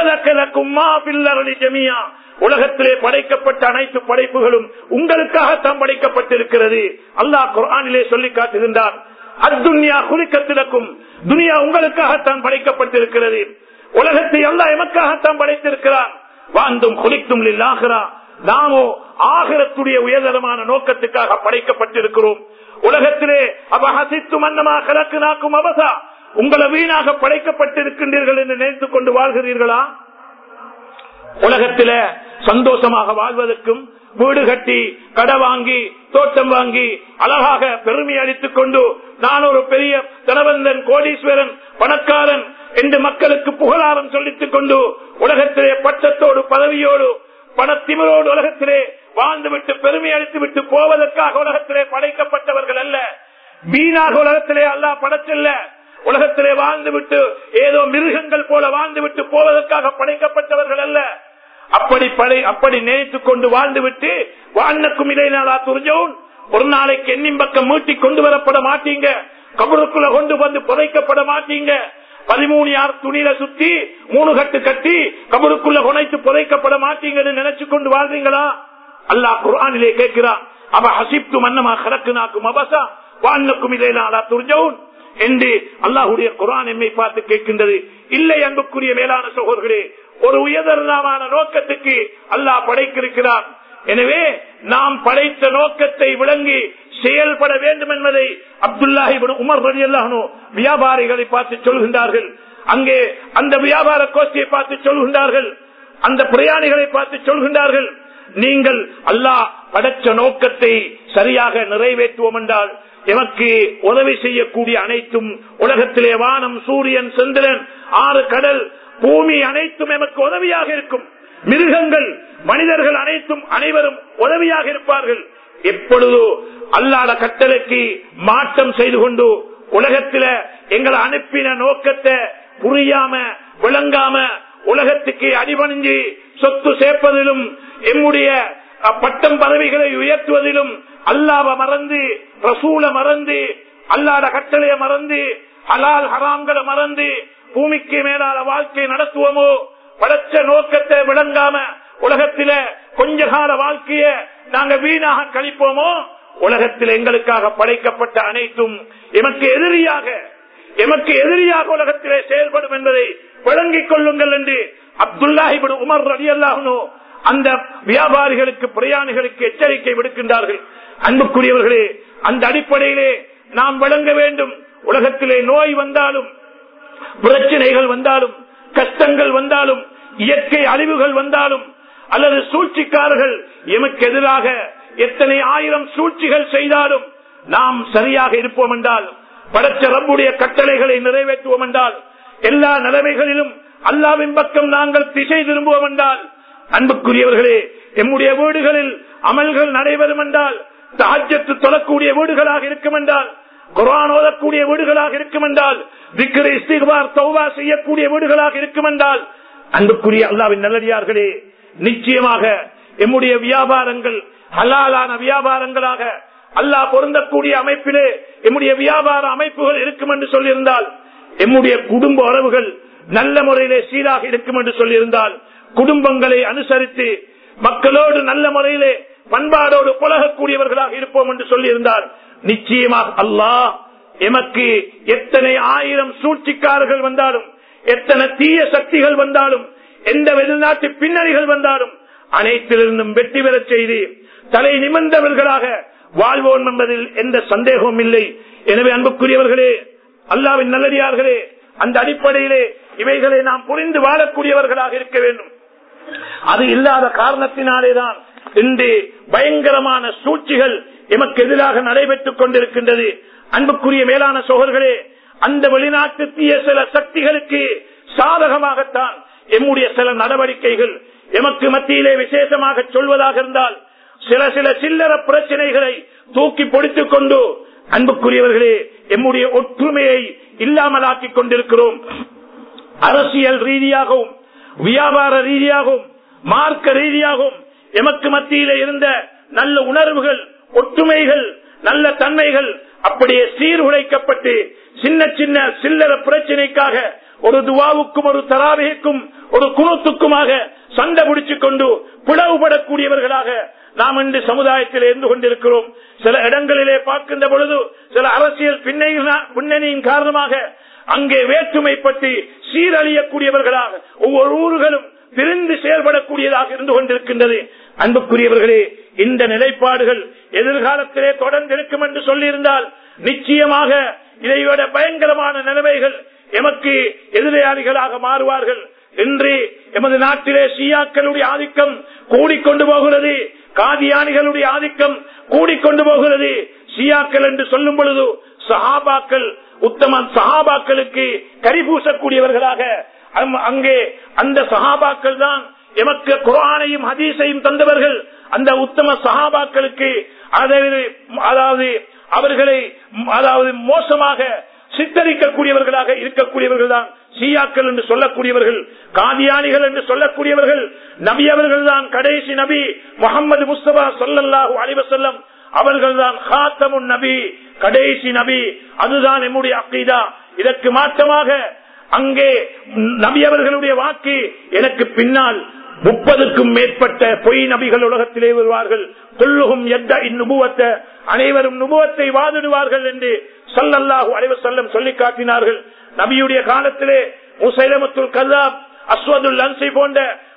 ஜமியா உலகத்திலே படைக்கப்பட்ட அனைத்து படைப்புகளும் உங்களுக்காகத்தான் படைக்கப்பட்டிருக்கிறது அல்லாஹ் குரானிலே சொல்லி காட்டுகின்றான் அத்துன்யா குளிக்கத்திலக்கும் துனியா உங்களுக்காகத்தான் படைக்கப்பட்டிருக்கிறது உலகத்தை அல்லா எமக்காகத்தான் படைத்திருக்கிறான் வாழ்ந்தும் குளித்தும் இல்லாகிறா நாமோ ஆகரத்துடைய உயர்தரமான நோக்கத்துக்காக படைக்கப்பட்டிருக்கிறோம் உலகத்திலே அபஹசித்து மன்னமா கலக்கு நாக்கும் அவசா உங்களை வீணாக படைக்கப்பட்டிருக்கின்றீர்கள் என்று நினைத்துக் கொண்டு வாழ்கிறீர்களா உலகத்தில சந்தோஷமாக வாழ்வதற்கும் வீடு கட்டி கடை வாங்கி தோட்டம் வாங்கி அழகாக பெருமை அளித்துக் கொண்டு நான் ஒரு பெரிய தனவந்தன் கோடீஸ்வரன் பணக்காரன் என்று மக்களுக்கு புகழாரம் சொல்லித்துக் கொண்டு உலகத்திலே பட்டத்தோடு பதவியோடு பணத்திமரோடு உலகத்திலே வாழ்ந்துவிட்டு பெருமை அளித்து விட்டு போவதற்காக உலகத்திலே படைக்கப்பட்டவர்கள் அல்ல வீணாக உலகத்திலே அல்லா படைச்சல்ல உலகத்திலே வாழ்ந்துவிட்டு ஏதோ மிருகங்கள் போல வாழ்ந்துவிட்டு போவதற்காக படைக்கப்பட்டவர்கள் அல்ல அப்படி படை அப்படி நினைத்துக் கொண்டு வாழ்ந்துவிட்டு வானக்கும் இடைநாளா துரிஞ்சவும் ஒரு நாளைக்கு எண்ணின் பக்கம் மீட்டி கொண்டு வரப்பட மாட்டீங்க கபருக்குள்ள கொண்டு வந்து புதைக்கப்பட மாட்டீங்க பதிமூணு யார் துணியில சுத்தி மூணு கட்டு கட்டி கபருக்குள்ள குணைத்து புதைக்கப்பட மாட்டீங்கன்னு நினைச்சு கொண்டு வாழ்றீங்களா அல்லாஹ் குர்ஆனிலே கேட்கிறான் அவ ஹசிப்து மன்னமா கலக்கு நாக்கும் அபசா வானக்கும் இடைநாளா துரிஞ்சவும் என்று அல்லாஹுடைய குரான் எம்மை பார்த்து கேட்கின்றது இல்லை அன்புக்குரிய மேலான சகோதரர்களே ஒரு உயர்தரமான நோக்கத்துக்கு அல்லாஹ் படைத்திருக்கிறார் எனவே நாம் படைத்த நோக்கத்தை விளங்கி செயல்பட வேண்டும் என்பதை அப்துல்லாஹிபின் உமர் ரலி அல்லாஹனோ வியாபாரிகளை பார்த்து சொல்கின்றார்கள் அங்கே அந்த வியாபார கோஷ்டியை பார்த்து சொல்கின்றார்கள் அந்த பிரயாணிகளை பார்த்து சொல்கின்றார்கள் நீங்கள் அல்லாஹ் படைச்ச நோக்கத்தை சரியாக நிறைவேற்றுவோம் என்றால் எமக்கு உதவி செய்யக்கூடிய அனைத்தும் உலகத்திலே வானம் சூரியன் சந்திரன் ஆறு கடல் பூமி அனைத்தும் எமக்கு உதவியாக இருக்கும் மிருகங்கள் மனிதர்கள் அனைத்தும் அனைவரும் உதவியாக இருப்பார்கள் எப்பொழுதோ அல்லாத கட்டளைக்கு மாற்றம் செய்து கொண்டு உலகத்தில எங்களை அனுப்பின நோக்கத்தை புரியாம விளங்காம உலகத்துக்கு அடிபணிஞ்சு சொத்து சேர்ப்பதிலும் எம்முடைய அஹ், பட்டம் பதவிகளை உயர்த்துவதிலும் அல்லாவ மறந்து ரசூல மறந்து அல்லாத கட்டளைய மறந்து ஹலால் ஹராம்களை மறந்து பூமிக்கு மேலான வாழ்க்கை நடத்துவோமோ படைச்ச நோக்கத்தை விளங்காம உலகத்தில கொஞ்ச கால வாழ்க்கைய நாங்க வீணாக கழிப்போமோ உலகத்தில் எங்களுக்காக படைக்கப்பட்ட அனைத்தும் எமக்கு எதிரியாக எமக்கு எதிரியாக உலகத்திலே செயல்படும் என்பதை விளங்கிக் கொள்ளுங்கள் என்று அப்துல்லாஹிபின் உமர் ரவி அல்லாஹனோ அந்த வியாபாரிகளுக்கு பிரயாணிகளுக்கு எச்சரிக்கை விடுக்கின்றார்கள் அன்புக்குரியவர்களே அந்த அடிப்படையிலே நாம் விளங்க வேண்டும் உலகத்திலே நோய் வந்தாலும் பிரச்சனைகள் வந்தாலும் கஷ்டங்கள் வந்தாலும் இயற்கை அழிவுகள் வந்தாலும் அல்லது சூழ்ச்சிக்காரர்கள் எமக்கு எதிராக எத்தனை ஆயிரம் சூழ்ச்சிகள் செய்தாலும் நாம் சரியாக இருப்போம் என்றால் படைச்ச ரப்புடைய கட்டளைகளை நிறைவேற்றுவோம் என்றால் எல்லா நிலைமைகளிலும் அல்லாவின் பக்கம் நாங்கள் திசை திரும்புவோம் என்றால் அன்புக்குரியவர்களே எம்முடைய வீடுகளில் அமல்கள் நடைபெறும் என்றால் தாஜத்து தொழக்கூடிய வீடுகளாக இருக்கும் என்றால் குரான் ஓதக்கூடிய வீடுகளாக இருக்கும் என்றால் திக்கரை இஸ்திகார் தௌவா செய்யக்கூடிய வீடுகளாக இருக்கும் என்றால் அன்புக்குரிய அல்லாவின் நல்லடியார்களே நிச்சயமாக எம்முடைய வியாபாரங்கள் ஹலாலான வியாபாரங்களாக அல்லாஹ் பொருந்தக்கூடிய அமைப்பிலே எம்முடைய வியாபார அமைப்புகள் இருக்கும் என்று சொல்லியிருந்தால் எம்முடைய குடும்ப உறவுகள் நல்ல முறையிலே சீராக இருக்கும் என்று சொல்லியிருந்தால் குடும்பங்களை அனுசரித்து மக்களோடு நல்ல முறையிலே பண்பாடோடு புலகக்கூடியவர்களாக இருப்போம் என்று சொல்லியிருந்தால் நிச்சயமாக அல்லாஹ் எமக்கு எத்தனை ஆயிரம் சூழ்ச்சிக்காரர்கள் வந்தாலும் எத்தனை தீய சக்திகள் வந்தாலும் எந்த வெளிநாட்டு பின்னணிகள் வந்தாலும் அனைத்திலிருந்தும் வெற்றி பெறச் செய்து தலை நிமிர்ந்தவர்களாக வாழ்வோம் என்பதில் எந்த சந்தேகமும் இல்லை எனவே அன்புக்குரியவர்களே அல்லாவின் நல்லடியார்களே அந்த அடிப்படையிலே இவைகளை நாம் புரிந்து வாழக்கூடியவர்களாக இருக்க வேண்டும் அது இல்லாத காரணத்தினாலேதான் இன்று பயங்கரமான சூழ்ச்சிகள் எமக்கு எதிராக நடைபெற்றுக் கொண்டிருக்கின்றது அன்புக்குரிய மேலான சோழர்களே அந்த வெளிநாட்டு தீய சில சக்திகளுக்கு சாதகமாகத்தான் எம்முடைய சில நடவடிக்கைகள் எமக்கு மத்தியிலே விசேஷமாக சொல்வதாக இருந்தால் சில சில சில்லற பிரச்சனைகளை தூக்கி பொடித்துக் கொண்டு அன்புக்குரியவர்களே எம்முடைய ஒற்றுமையை இல்லாமலாக்கிக் கொண்டிருக்கிறோம் அரசியல் ரீதியாகவும் வியாபார ரீதியாகவும் மார்க்க ரீதியாகவும் எமக்கு மத்தியிலே இருந்த நல்ல உணர்வுகள் ஒற்றுமைகள் நல்ல தன்மைகள் அப்படியே சீர்குலைக்கப்பட்டு சின்ன சின்ன சில்லற பிரச்சனைக்காக ஒரு துவாவுக்கும் ஒரு தராவிக்கும் ஒரு குணத்துக்குமாக சண்டை பிடிச்சுக் கொண்டு பிளவுபடக்கூடியவர்களாக நாம் இன்று சமுதாயத்தில் இருந்து கொண்டிருக்கிறோம் சில இடங்களிலே பார்க்கின்ற பொழுது சில அரசியல் பின்னணியின் காரணமாக அங்கே வேற்றுமை பற்றி சீரழியக்கூடியவர்களாக ஒவ்வொரு ஊர்களும் பிரிந்து செயல்படக்கூடியதாக இருந்து கொண்டிருக்கின்றது அன்புக்குரியவர்களே இந்த நிலைப்பாடுகள் எதிர்காலத்திலே தொடர்ந்து இருக்கும் என்று சொல்லியிருந்தால் நிச்சயமாக இதைவிட பயங்கரமான நிலைமைகள் எமக்கு எதிராளிகளாக மாறுவார்கள் இன்று எமது நாட்டிலே ஷியாக்களுடைய ஆதிக்கம் கூடிக்கொண்டு போகிறது காதியானிகளுடைய ஆதிக்கம் கூடிக்கொண்டு போகிறது ஷியாக்கள் என்று சொல்லும் பொழுது சஹாபாக்கள் உத்தம சஹாபாக்களுக்கு கரிபூசக்கூடியவர்களாக அங்கே அந்த சஹாபாக்கள் தான் எமக்கு குரானையும் ஹதீஸையும் தந்தவர்கள் அந்த உத்தம சஹாபாக்களுக்கு அதாவது அவர்களை அதாவது மோசமாக சித்தரிக்கக்கூடியவர்களாக இருக்கக்கூடியவர்கள் தான் ஷியாக்கள் என்று சொல்லக்கூடியவர்கள் காதியானிகள் என்று சொல்லக்கூடியவர்கள் நபி அவர்கள் தான் கடைசி நபி முகமது முஸ்தபா சொல்லல்லாஹு அலிவசல்லம் அவர்கள் தான் ஹாத்தமுன் நபி கடைசி நபி அதுதான் நம்முடைய அக்கீதா இதற்கு மாற்றமாக அங்கே நபி அவர்களுடைய வாக்கு எனக்கு பின்னால் முப்பதுக்கும் மேற்பட்ட பொய் நபிகள் உலகத்திலே வருவார்கள் கொல்லுகும் எத்த இந்நுபுவத்தை அனைவரும் நுபுவத்தை வாதிடுவார்கள் என்று சல்லல்லாஹு அலைவ செல்லம் சொல்லி காட்டினார்கள் நபியுடைய காலத்திலே முசைலமத்துல் கல்லாப் அஸ்வதுல் அன்சி போன்ற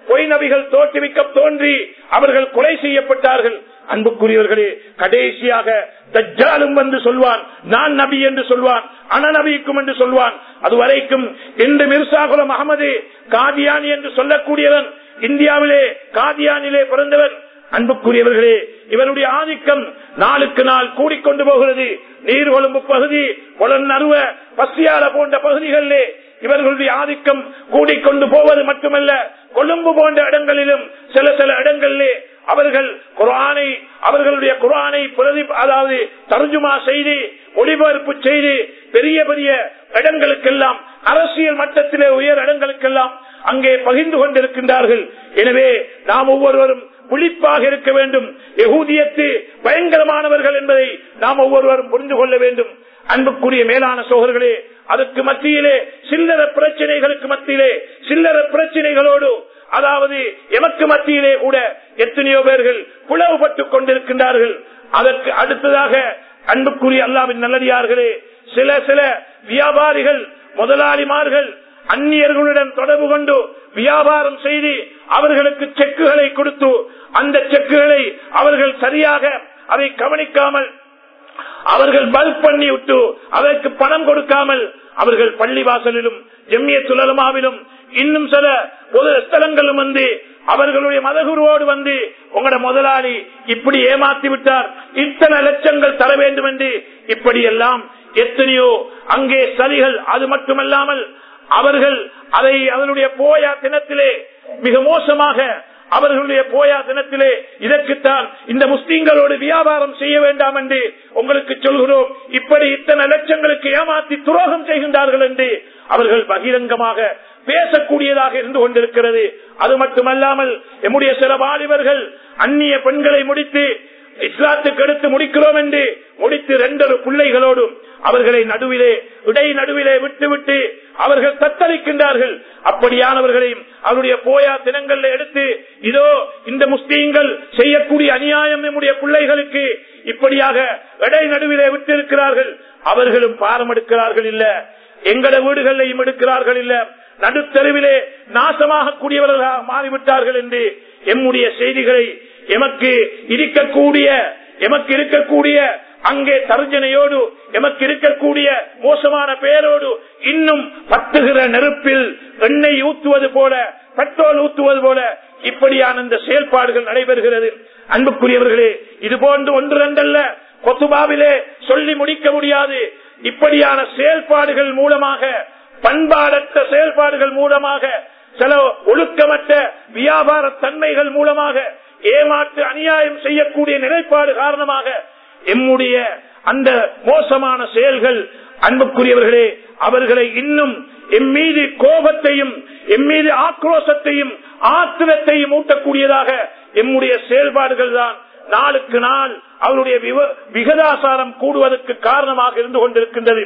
பொய் நபிகள் தோற்றுவிக்க தோன்றி அவர்கள் கொலை செய்யப்பட்டார்கள் அன்புக்குரியவர்களே கடைசியாக தஜ்ஜாலும் வந்து சொல்வான் நான் நபி என்று சொல்வான் அனநபிக்கும் என்று சொல்வான் அதுவரைக்கும் இன்று மிர்சாகுலம் அகமது காதியானி என்று சொல்லக்கூடியவன் இந்தியாவிலே காதியானிலே பிறந்தவன் அன்புக்குரியவர்களே இவருடைய ஆதிக்கம் நாளுக்கு நாள் கூடிக்கொண்டு போகிறது நீர்கொழும்பு பகுதி நறுவ பசியால போன்ற பகுதிகளிலே இவர்களுடைய ஆதிக்கம் கூடிக்கொண்டு போவது மட்டுமல்ல கொழும்பு போன்ற இடங்களிலும் சில சில இடங்களிலே அவர்கள் குரானை அவர்களுடைய குரானை பிரதி அதாவது தர்ஜுமா செய்து ஒளிபரப்பு செய்து பெரிய பெரிய இடங்களுக்கெல்லாம் அரசியல் மட்டத்திலே உயர் இடங்களுக்கெல்லாம் அங்கே பகிர்ந்து கொண்டிருக்கின்றார்கள் எனவே நாம் ஒவ்வொருவரும் விழிப்பாக இருக்க வேண்டும் எகூதியத்து பயங்கரமானவர்கள் என்பதை நாம் ஒவ்வொருவரும் புரிந்து கொள்ள வேண்டும் அன்புக்குரிய மேலான சோழர்களே அதற்கு மத்தியிலே சில்லற பிரச்சனைகளுக்கு மத்தியிலே சில்லற பிரச்சனைகளோடு அதாவது எமக்கு மத்தியிலே கூட எத்தனையோ பேர்கள் பிளவுபட்டுக் கொண்டிருக்கின்றார்கள் அதற்கு அடுத்ததாக அன்புக்குரிய அல்லாவின் நல்லடியார்களே சில சில வியாபாரிகள் முதலாளிமார்கள் அந்நியர்களுடன் தொடர்பு கொண்டு வியாபாரம் செய்து அவர்களுக்கு செக்குகளை கொடுத்து அந்த செக்குகளை அவர்கள் சரியாக அதை கவனிக்காமல் அவர்கள் பல்க் பண்ணி விட்டு அதற்கு பணம் கொடுக்காமல் அவர்கள் பள்ளிவாசலிலும் ஜெம்மிய துலமாவிலும் இன்னும் சில பொது ஸ்தலங்களும் வந்து அவர்களுடைய மதகுருவோடு வந்து உங்களோட முதலாளி இப்படி ஏமாத்தி விட்டார் இத்தனை லட்சங்கள் தர வேண்டும் என்று இப்படி எல்லாம் எத்தனையோ அங்கே சதிகள் அது மட்டுமல்லாமல் அவர்கள் அதை அதனுடைய போயா தினத்திலே மிக மோசமாக அவர்களுடைய போயா தினத்திலே இதற்குத்தான் இந்த முஸ்லீம்களோடு வியாபாரம் செய்ய வேண்டாம் என்று உங்களுக்கு சொல்கிறோம் இப்படி இத்தனை லட்சங்களுக்கு ஏமாற்றி துரோகம் செய்கின்றார்கள் என்று அவர்கள் பகிரங்கமாக பேசக்கூடியதாக இருந்து கொண்டிருக்கிறது அது மட்டுமல்லாமல் எம்முடைய சில வாலிபர்கள் அந்நிய பெண்களை முடித்து இஸ்லாத்துக்கு எடுத்து முடிக்கிறோம் என்று முடித்து ரெண்டொரு பிள்ளைகளோடும் அவர்களை நடுவிலே இடை நடுவிலே விட்டுவிட்டு அவர்கள் தத்தளிக்கின்றார்கள் அப்படியானவர்களையும் அவருடைய போயா தினங்கள்ல எடுத்து இதோ இந்த முஸ்லீம்கள் செய்யக்கூடிய அநியாயம் நம்முடைய பிள்ளைகளுக்கு இப்படியாக இடை நடுவிலே விட்டு இருக்கிறார்கள் அவர்களும் பாரம் எடுக்கிறார்கள் இல்ல எங்கட வீடுகளையும் எடுக்கிறார்கள் இல்ல நடுத்தருவிலே நாசமாக கூடியவர்களாக மாறிவிட்டார்கள் என்று எம்முடைய செய்திகளை எமக்கு இருக்கக்கூடிய எமக்கு இருக்கக்கூடிய அங்கே தர்ஜனையோடு எமக்கு இருக்கக்கூடிய மோசமான பெயரோடு இன்னும் பத்துகிற நெருப்பில் எண்ணெய் ஊத்துவது போல பெட்ரோல் ஊத்துவது போல இப்படியான இந்த செயல்பாடுகள் நடைபெறுகிறது அன்புக்குரியவர்களே இது போன்று ஒன்று ரெண்டல்ல கொத்துபாவிலே சொல்லி முடிக்க முடியாது இப்படியான செயல்பாடுகள் மூலமாக பண்பாடற்ற செயல்பாடுகள் மூலமாக சில ஒழுக்கமற்ற வியாபார தன்மைகள் மூலமாக ஏமாற்று அநியாயம் செய்யக்கூடிய நிலைப்பாடு காரணமாக எம்முடைய அந்த மோசமான செயல்கள் அன்புக்குரியவர்களே அவர்களை இன்னும் எம் மீது கோபத்தையும் எம் மீது ஆக்ரோஷத்தையும் ஆத்திரத்தையும் ஊட்டக்கூடியதாக எம்முடைய செயல்பாடுகள் தான் நாளுக்கு நாள் அவருடைய விகதாசாரம் கூடுவதற்கு காரணமாக இருந்து கொண்டிருக்கின்றது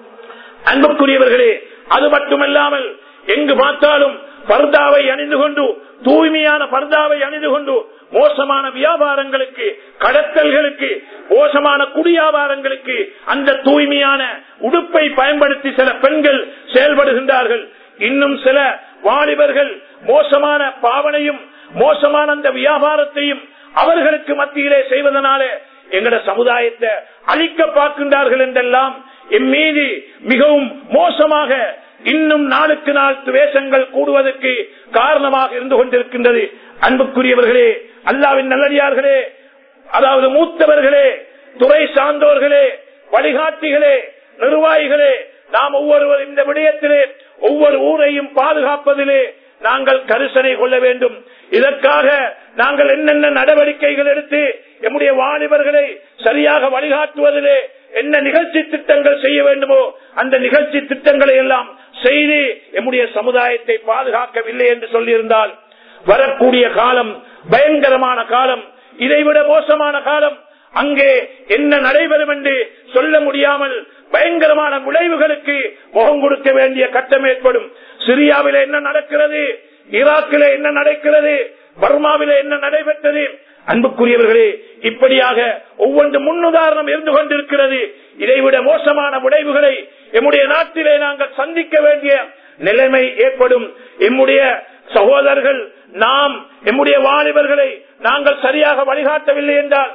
அன்புக்குரியவர்களே அது மட்டுமல்லாமல் எங்கு பார்த்தாலும் பர்தாவை அணிந்து கொண்டு தூய்மையான பர்தாவை அணிந்து கொண்டு மோசமான வியாபாரங்களுக்கு கடத்தல்களுக்கு மோசமான குடியாபாரங்களுக்கு அந்த தூய்மையான உடுப்பை பயன்படுத்தி சில பெண்கள் செயல்படுகின்றார்கள் இன்னும் சில வாலிபர்கள் மோசமான பாவனையும் மோசமான அந்த வியாபாரத்தையும் அவர்களுக்கு மத்தியிலே செய்வதனாலே எங்கட சமுதாயத்தை அழிக்க பார்க்கின்றார்கள் என்றெல்லாம் என் மீது மிகவும் மோசமாக இன்னும் நாளுக்கு நாள் துவேஷங்கள் கூடுவதற்கு காரணமாக இருந்து கொண்டிருக்கின்றது அன்புக்குரியவர்களே அல்லாவின் நல்லடியார்களே அதாவது மூத்தவர்களே துறை சார்ந்தோர்களே வழிகாட்டிகளே நிர்வாகிகளே நாம் ஒவ்வொருவர் இந்த விடயத்திலே ஒவ்வொரு ஊரையும் பாதுகாப்பதிலே நாங்கள் கரிசனை கொள்ள வேண்டும் இதற்காக நாங்கள் என்னென்ன நடவடிக்கைகள் எடுத்து எம்முடைய வாலிபர்களை சரியாக வழிகாட்டுவதிலே என்ன நிகழ்ச்சி திட்டங்கள் செய்ய வேண்டுமோ அந்த நிகழ்ச்சி திட்டங்களை எல்லாம் செய்து எம்முடைய சமுதாயத்தை பாதுகாக்கவில்லை என்று சொல்லியிருந்தால் வரக்கூடிய காலம் பயங்கரமான காலம் இதைவிட மோசமான காலம் அங்கே என்ன நடைபெறும் என்று சொல்ல முடியாமல் பயங்கரமான விளைவுகளுக்கு முகம் கொடுக்க வேண்டிய கட்டம் ஏற்படும் சிரியாவில என்ன நடக்கிறது ஈராக்கில என்ன நடக்கிறது பர்மாவில என்ன நடைபெற்றது அன்புக்குரியவர்களே இப்படியாக ஒவ்வொன்று முன்னுதாரணம் இருந்து கொண்டிருக்கிறது இதைவிட மோசமான விளைவுகளை எம்முடைய நாட்டிலே நாங்கள் சந்திக்க வேண்டிய நிலைமை ஏற்படும் எம்முடைய சகோதரர்கள் நாம் எம்முடைய வாலிபர்களை நாங்கள் சரியாக வழிகாட்டவில்லை என்றால்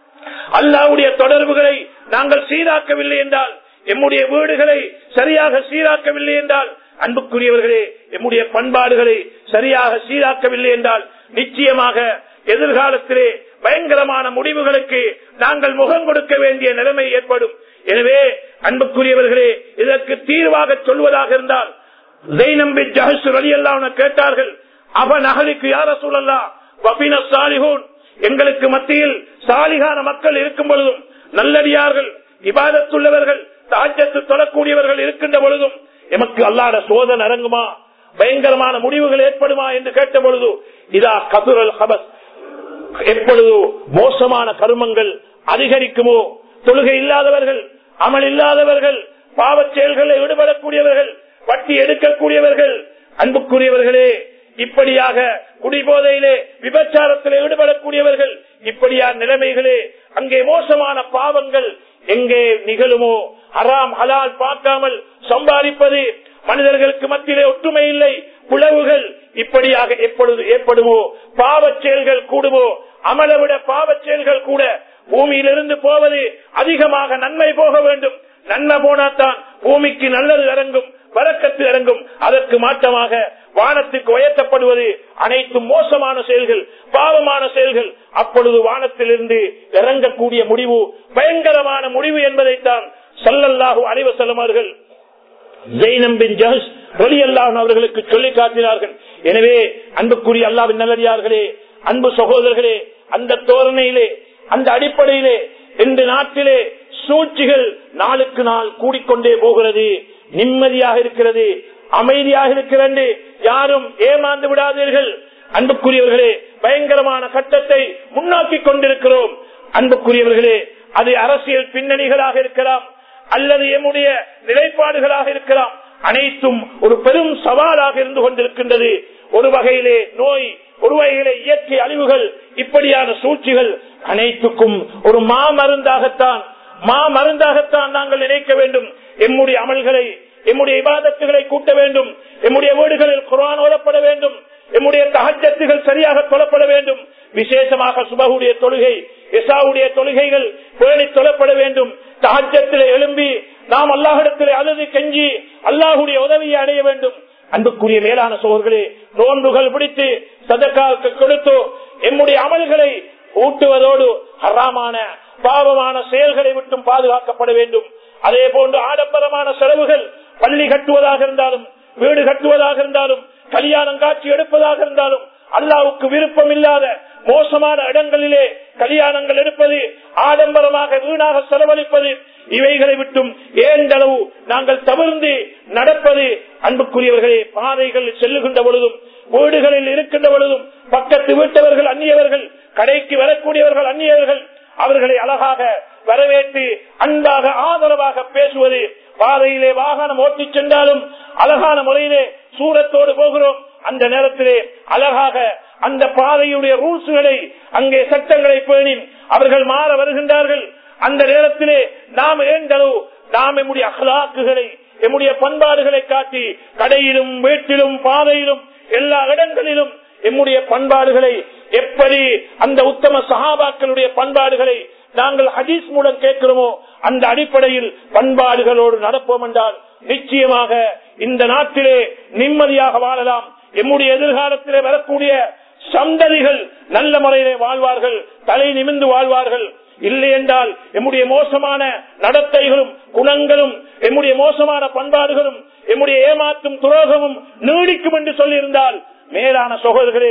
அல்லாவுடைய தொடர்புகளை நாங்கள் சீராக்கவில்லை என்றால் எம்முடைய வீடுகளை சரியாக சீராக்கவில்லை என்றால் அன்புக்குரியவர்களே எம்முடைய பண்பாடுகளை சரியாக சீராக்கவில்லை என்றால் நிச்சயமாக எதிர்காலத்திலே பயங்கரமான முடிவுகளுக்கு நாங்கள் முகம் கொடுக்க வேண்டிய நிலைமை ஏற்படும் எனவே அன்புக்குரியவர்களே இதற்கு தீர்வாக சொல்வதாக இருந்தால் ஜெய்னம்பி ஜஹஸ் ரலியல்லாஹு அன்ஹு கேட்டார்கள் அவன் அகலுக்கு யார சொல்லலாம் வபின சாலிஹூன் எங்களுக்கு மத்தியில் சாலிகான மக்கள் இருக்கும் பொழுதும் நல்லடியார்கள் இபாதத்துள்ளவர்கள் தாஜத்து தொழக்கூடியவர்கள் இருக்கின்ற பொழுதும் எமக்கு அல்லாத சோதனை இறங்குமா பயங்கரமான முடிவுகள் ஏற்படுமா என்று கேட்ட பொழுது இதா கதுரல் ஹபஸ் எப்பொழுது மோசமான கருமங்கள் அதிகரிக்குமோ தொழுகை இல்லாதவர்கள் அமல் இல்லாதவர்கள் பாவச் செயல்களில் ஈடுபடக்கூடியவர்கள் வட்டி எடுக்கக்கூடியவர்கள் அன்புக்குரியவர்களே இப்படியாக குடிபோதையிலே விபச்சாரத்தில் ஈடுபடக்கூடியவர்கள் இப்படியா நிலைமைகளே அங்கே மோசமான பாவங்கள் எங்கே நிகழுமோ ஹராம் ஹலால் பார்க்காமல் சம்பாதிப்பது மனிதர்களுக்கு மத்தியிலே ஒற்றுமை இல்லை புலவுகள் இப்படியாக எப்பொழுது ஏற்படுமோ பாவச் செயல்கள் கூடுமோ அமல விட பாவச் செயல்கள் கூட பூமியிலிருந்து போவது அதிகமாக நன்மை போக வேண்டும் நன்மை போனாத்தான் பூமிக்கு நல்லது இறங்கும் வரக்கத்து இறங்கும் அதற்கு மாற்றமாக வானத்துக்கு உயர்த்தப்படுவது அனைத்தும் மோசமான செயல்கள் பாவமான செயல்கள் அப்பொழுது வானத்திலிருந்து இறங்கக்கூடிய முடிவு பயங்கரமான முடிவு என்பதைத்தான் சல்லல்லாஹு அனைவசல்லம் அவர்கள் ஜெய்னம்பின் ஜஹஸ் ரலியல்லாஹு அவர்களுக்கு சொல்லி காட்டினார்கள் எனவே அன்புக்குரிய அல்லாவின் நல்லடியார்களே அன்பு சகோதரர்களே அந்த தோரணையிலே அந்த அடிப்படையிலே இந்த நாட்டிலே சூழ்ச்சிகள் நாளுக்கு நாள் கூடிக்கொண்டே போகிறது நிம்மதியாக இருக்கிறது அமைதியாக இருக்கிறது யாரும் ஏமாந்து விடாதீர்கள் அன்புக்குரியவர்களே பயங்கரமான கட்டத்தை முன்னோக்கி கொண்டிருக்கிறோம் அன்புக்குரியவர்களே அது அரசியல் பின்னணிகளாக இருக்கலாம் அல்லது எம்முடைய நிலைப்பாடுகளாக இருக்கலாம் அனைத்தும் ஒரு பெரும் சவாலாக இருந்து கொண்டிருக்கின்றது ஒரு வகையிலே நோய் ஒரு வகையிலே இயற்கை அழிவுகள் இப்படியான சூழ்ச்சிகள் அனைத்துக்கும் ஒரு மாமருந்தாகத்தான் மாமருந்தாகத்தான் நாங்கள் நினைக்க வேண்டும் எம்முடைய அமல்களை எம்முடைய இபாதத்துகளை கூட்ட வேண்டும் எம்முடைய வீடுகளில் குரான் ஓதப்பட வேண்டும் எம்முடைய தகஜத்துகள் சரியாக தொழப்பட வேண்டும் விசேஷமாக சுபகுடைய தொழுகை எசாவுடைய தொழுகைகள் பேணி தொழப்பட வேண்டும் தகஜத்திலே எழும்பி நாம் அல்லாஹிடத்திலே அழுது கெஞ்சி அல்லாஹுடைய உதவியை அடைய வேண்டும் அன்புக்குரிய மேலான சோழர்களே நோன்புகள் பிடித்து சதக்காவுக்கு கொடுத்து எம்முடைய அமல்களை ஊட்டுவதோடு ஹராமான பாவமான செயல்களை விட்டும் பாதுகாக்கப்பட வேண்டும் அதே போன்று ஆடம்பரமான செலவுகள் பள்ளி கட்டுவதாக இருந்தாலும் வீடு கட்டுவதாக இருந்தாலும் கல்யாணம் காட்சி எடுப்பதாக இருந்தாலும் அல்லாவுக்கு விருப்பம் இல்லாத மோசமான இடங்களிலே கல்யாணங்கள் எடுப்பது ஆடம்பரமாக வீணாக செலவழிப்பது இவைகளை விட்டும் ஏந்தளவு நாங்கள் தவிர்ந்து நடப்பது அன்புக்குரியவர்களே பாதைகள் செல்லுகின்ற பொழுதும் வீடுகளில் இருக்கின்ற பொழுதும் பக்கத்து வீட்டவர்கள் அந்நியவர்கள் கடைக்கு வரக்கூடியவர்கள் அந்நியவர்கள் அவர்களை அழகாக வரவேற்று அன்பாக ஆதரவாக பேசுவது பாதையிலே வாகனம் ஓட்டிச் சென்றாலும் அழகான முறையிலே சூரத்தோடு போகிறோம் அந்த நேரத்திலே அழகாக அந்த பாதையுடைய ரூல்ஸ்களை அங்கே சட்டங்களை பேணி அவர்கள் மாற வருகின்றார்கள் அந்த நேரத்திலே நாம் ஏந்தளவு நாம் எம்முடைய அகலாக்குகளை எம்முடைய பண்பாடுகளை காட்டி கடையிலும் வீட்டிலும் பாதையிலும் எல்லா இடங்களிலும் எம்முடைய பண்பாடுகளை எப்படி அந்த உத்தம சகாபாக்களுடைய பண்பாடுகளை நாங்கள் ஹதீஸ் மூலம் கேட்கிறோமோ அந்த அடிப்படையில் பண்பாடுகளோடு நடப்போம் என்றால் நிச்சயமாக இந்த நாட்டிலே நிம்மதியாக வாழலாம் எம்முடைய எதிர்காலத்திலே வரக்கூடிய சந்ததிகள் நல்ல முறையிலே வாழ்வார்கள் தலை நிமிந்து வாழ்வார்கள் இல்லை என்றால் எம்முடைய மோசமான நடத்தைகளும் குணங்களும் எம்முடைய மோசமான பண்பாடுகளும் எம்முடைய ஏமாற்றும் துரோகமும் நீடிக்கும் என்று சொல்லியிருந்தால் மேலான சகோதரர்களே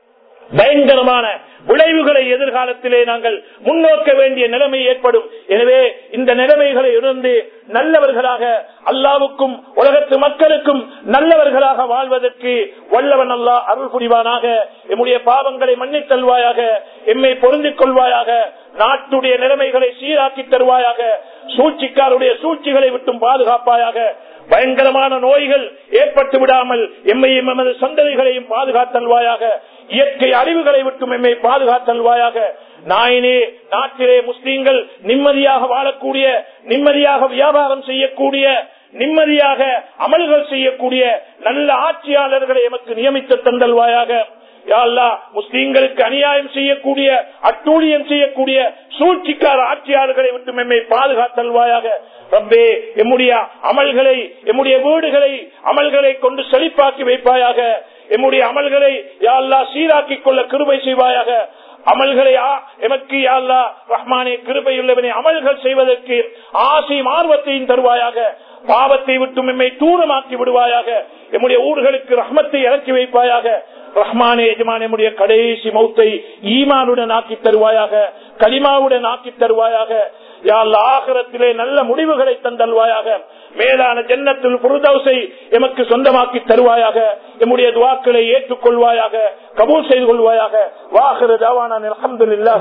பயங்கரமான விளைவுகளை எதிர்காலத்திலே நாங்கள் முன்னோக்க வேண்டிய நிலைமை ஏற்படும் எனவே இந்த நிலைமைகளை உணர்ந்து நல்லவர்களாக அல்லாவுக்கும் உலகத்து மக்களுக்கும் நல்லவர்களாக வாழ்வதற்கு வல்லவன் அல்லா அருள் புரிவானாக எம்முடைய பாவங்களை மன்னித்தல்வாயாக எம்மை பொருந்திக் கொள்வாயாக நாட்டுடைய நிலைமைகளை சீராக்கி தருவாயாக சூழ்ச்சிக்காருடைய சூழ்ச்சிகளை விட்டும் பாதுகாப்பாயாக பயங்கரமான நோய்கள் ஏற்பட்டு விடாமல் எம்மையும் எமது சந்ததிகளையும் பாதுகாத்தல்வாயாக இயற்கை அறிவுகளை விட்டும் எம்மை பாதுகாத்தல்வாயாக நாயினே நாட்டிலே முஸ்லீம்கள் நிம்மதியாக வாழக்கூடிய நிம்மதியாக வியாபாரம் செய்யக்கூடிய நிம்மதியாக அமல்கள் செய்யக்கூடிய நல்ல ஆட்சியாளர்களை எமக்கு நியமித்து தந்தல்வாயாக யா அல்லாஹ் முஸ்லீம்களுக்கு அநியாயம் செய்யக்கூடிய அட்டூழியம் செய்யக்கூடிய சூழ்ச்சிக்கார ஆட்சியாளர்களை விட்டு மெம்மை பாதுகாத்தல்வாயாக ரப்பே எம்முடைய அமல்களை எம்முடைய வீடுகளை அமல்களை கொண்டு செழிப்பாக்கி வைப்பாயாக எம்முடைய அமல்களை யா அல்லாஹ் சீராக்கிக் கொள்ள கிருபை செய்வாயாக அமல்களை ஆ- எமக்கு யா அல்லாஹ் ரஹ்மானே கிருபையுள்ளவனை அமல்கள் செய்வதற்கு ஆசையும் ஆர்வத்தையும் தருவாயாக பாவத்தை விட்டு எம்மை தூரமாக்கி விடுவாயாக எம்முடைய ஊர்களுக்கு ரஹ்மத்தை இறக்கி வைப்பாயாக ரஹ்மானே எஜமான் நம்முடைய கடைசி மௌத்தை ஈமானுடன் ஆக்கி தருவாயாக கலிமாவுடன் ஆக்கி தருவாயாக யாழ் ஆகரத்திலே நல்ல முடிவுகளை தந்தல்வாயாக மேலான ஜன்னத்தில் புருதவுசை எமக்கு சொந்தமாக்கி தருவாயாக எம்முடைய துவாக்களை ஏற்றுக்கொள்வாயாக கபூல் செய்து கொள்வாயாக வாகர தாவான அலமதுல்லா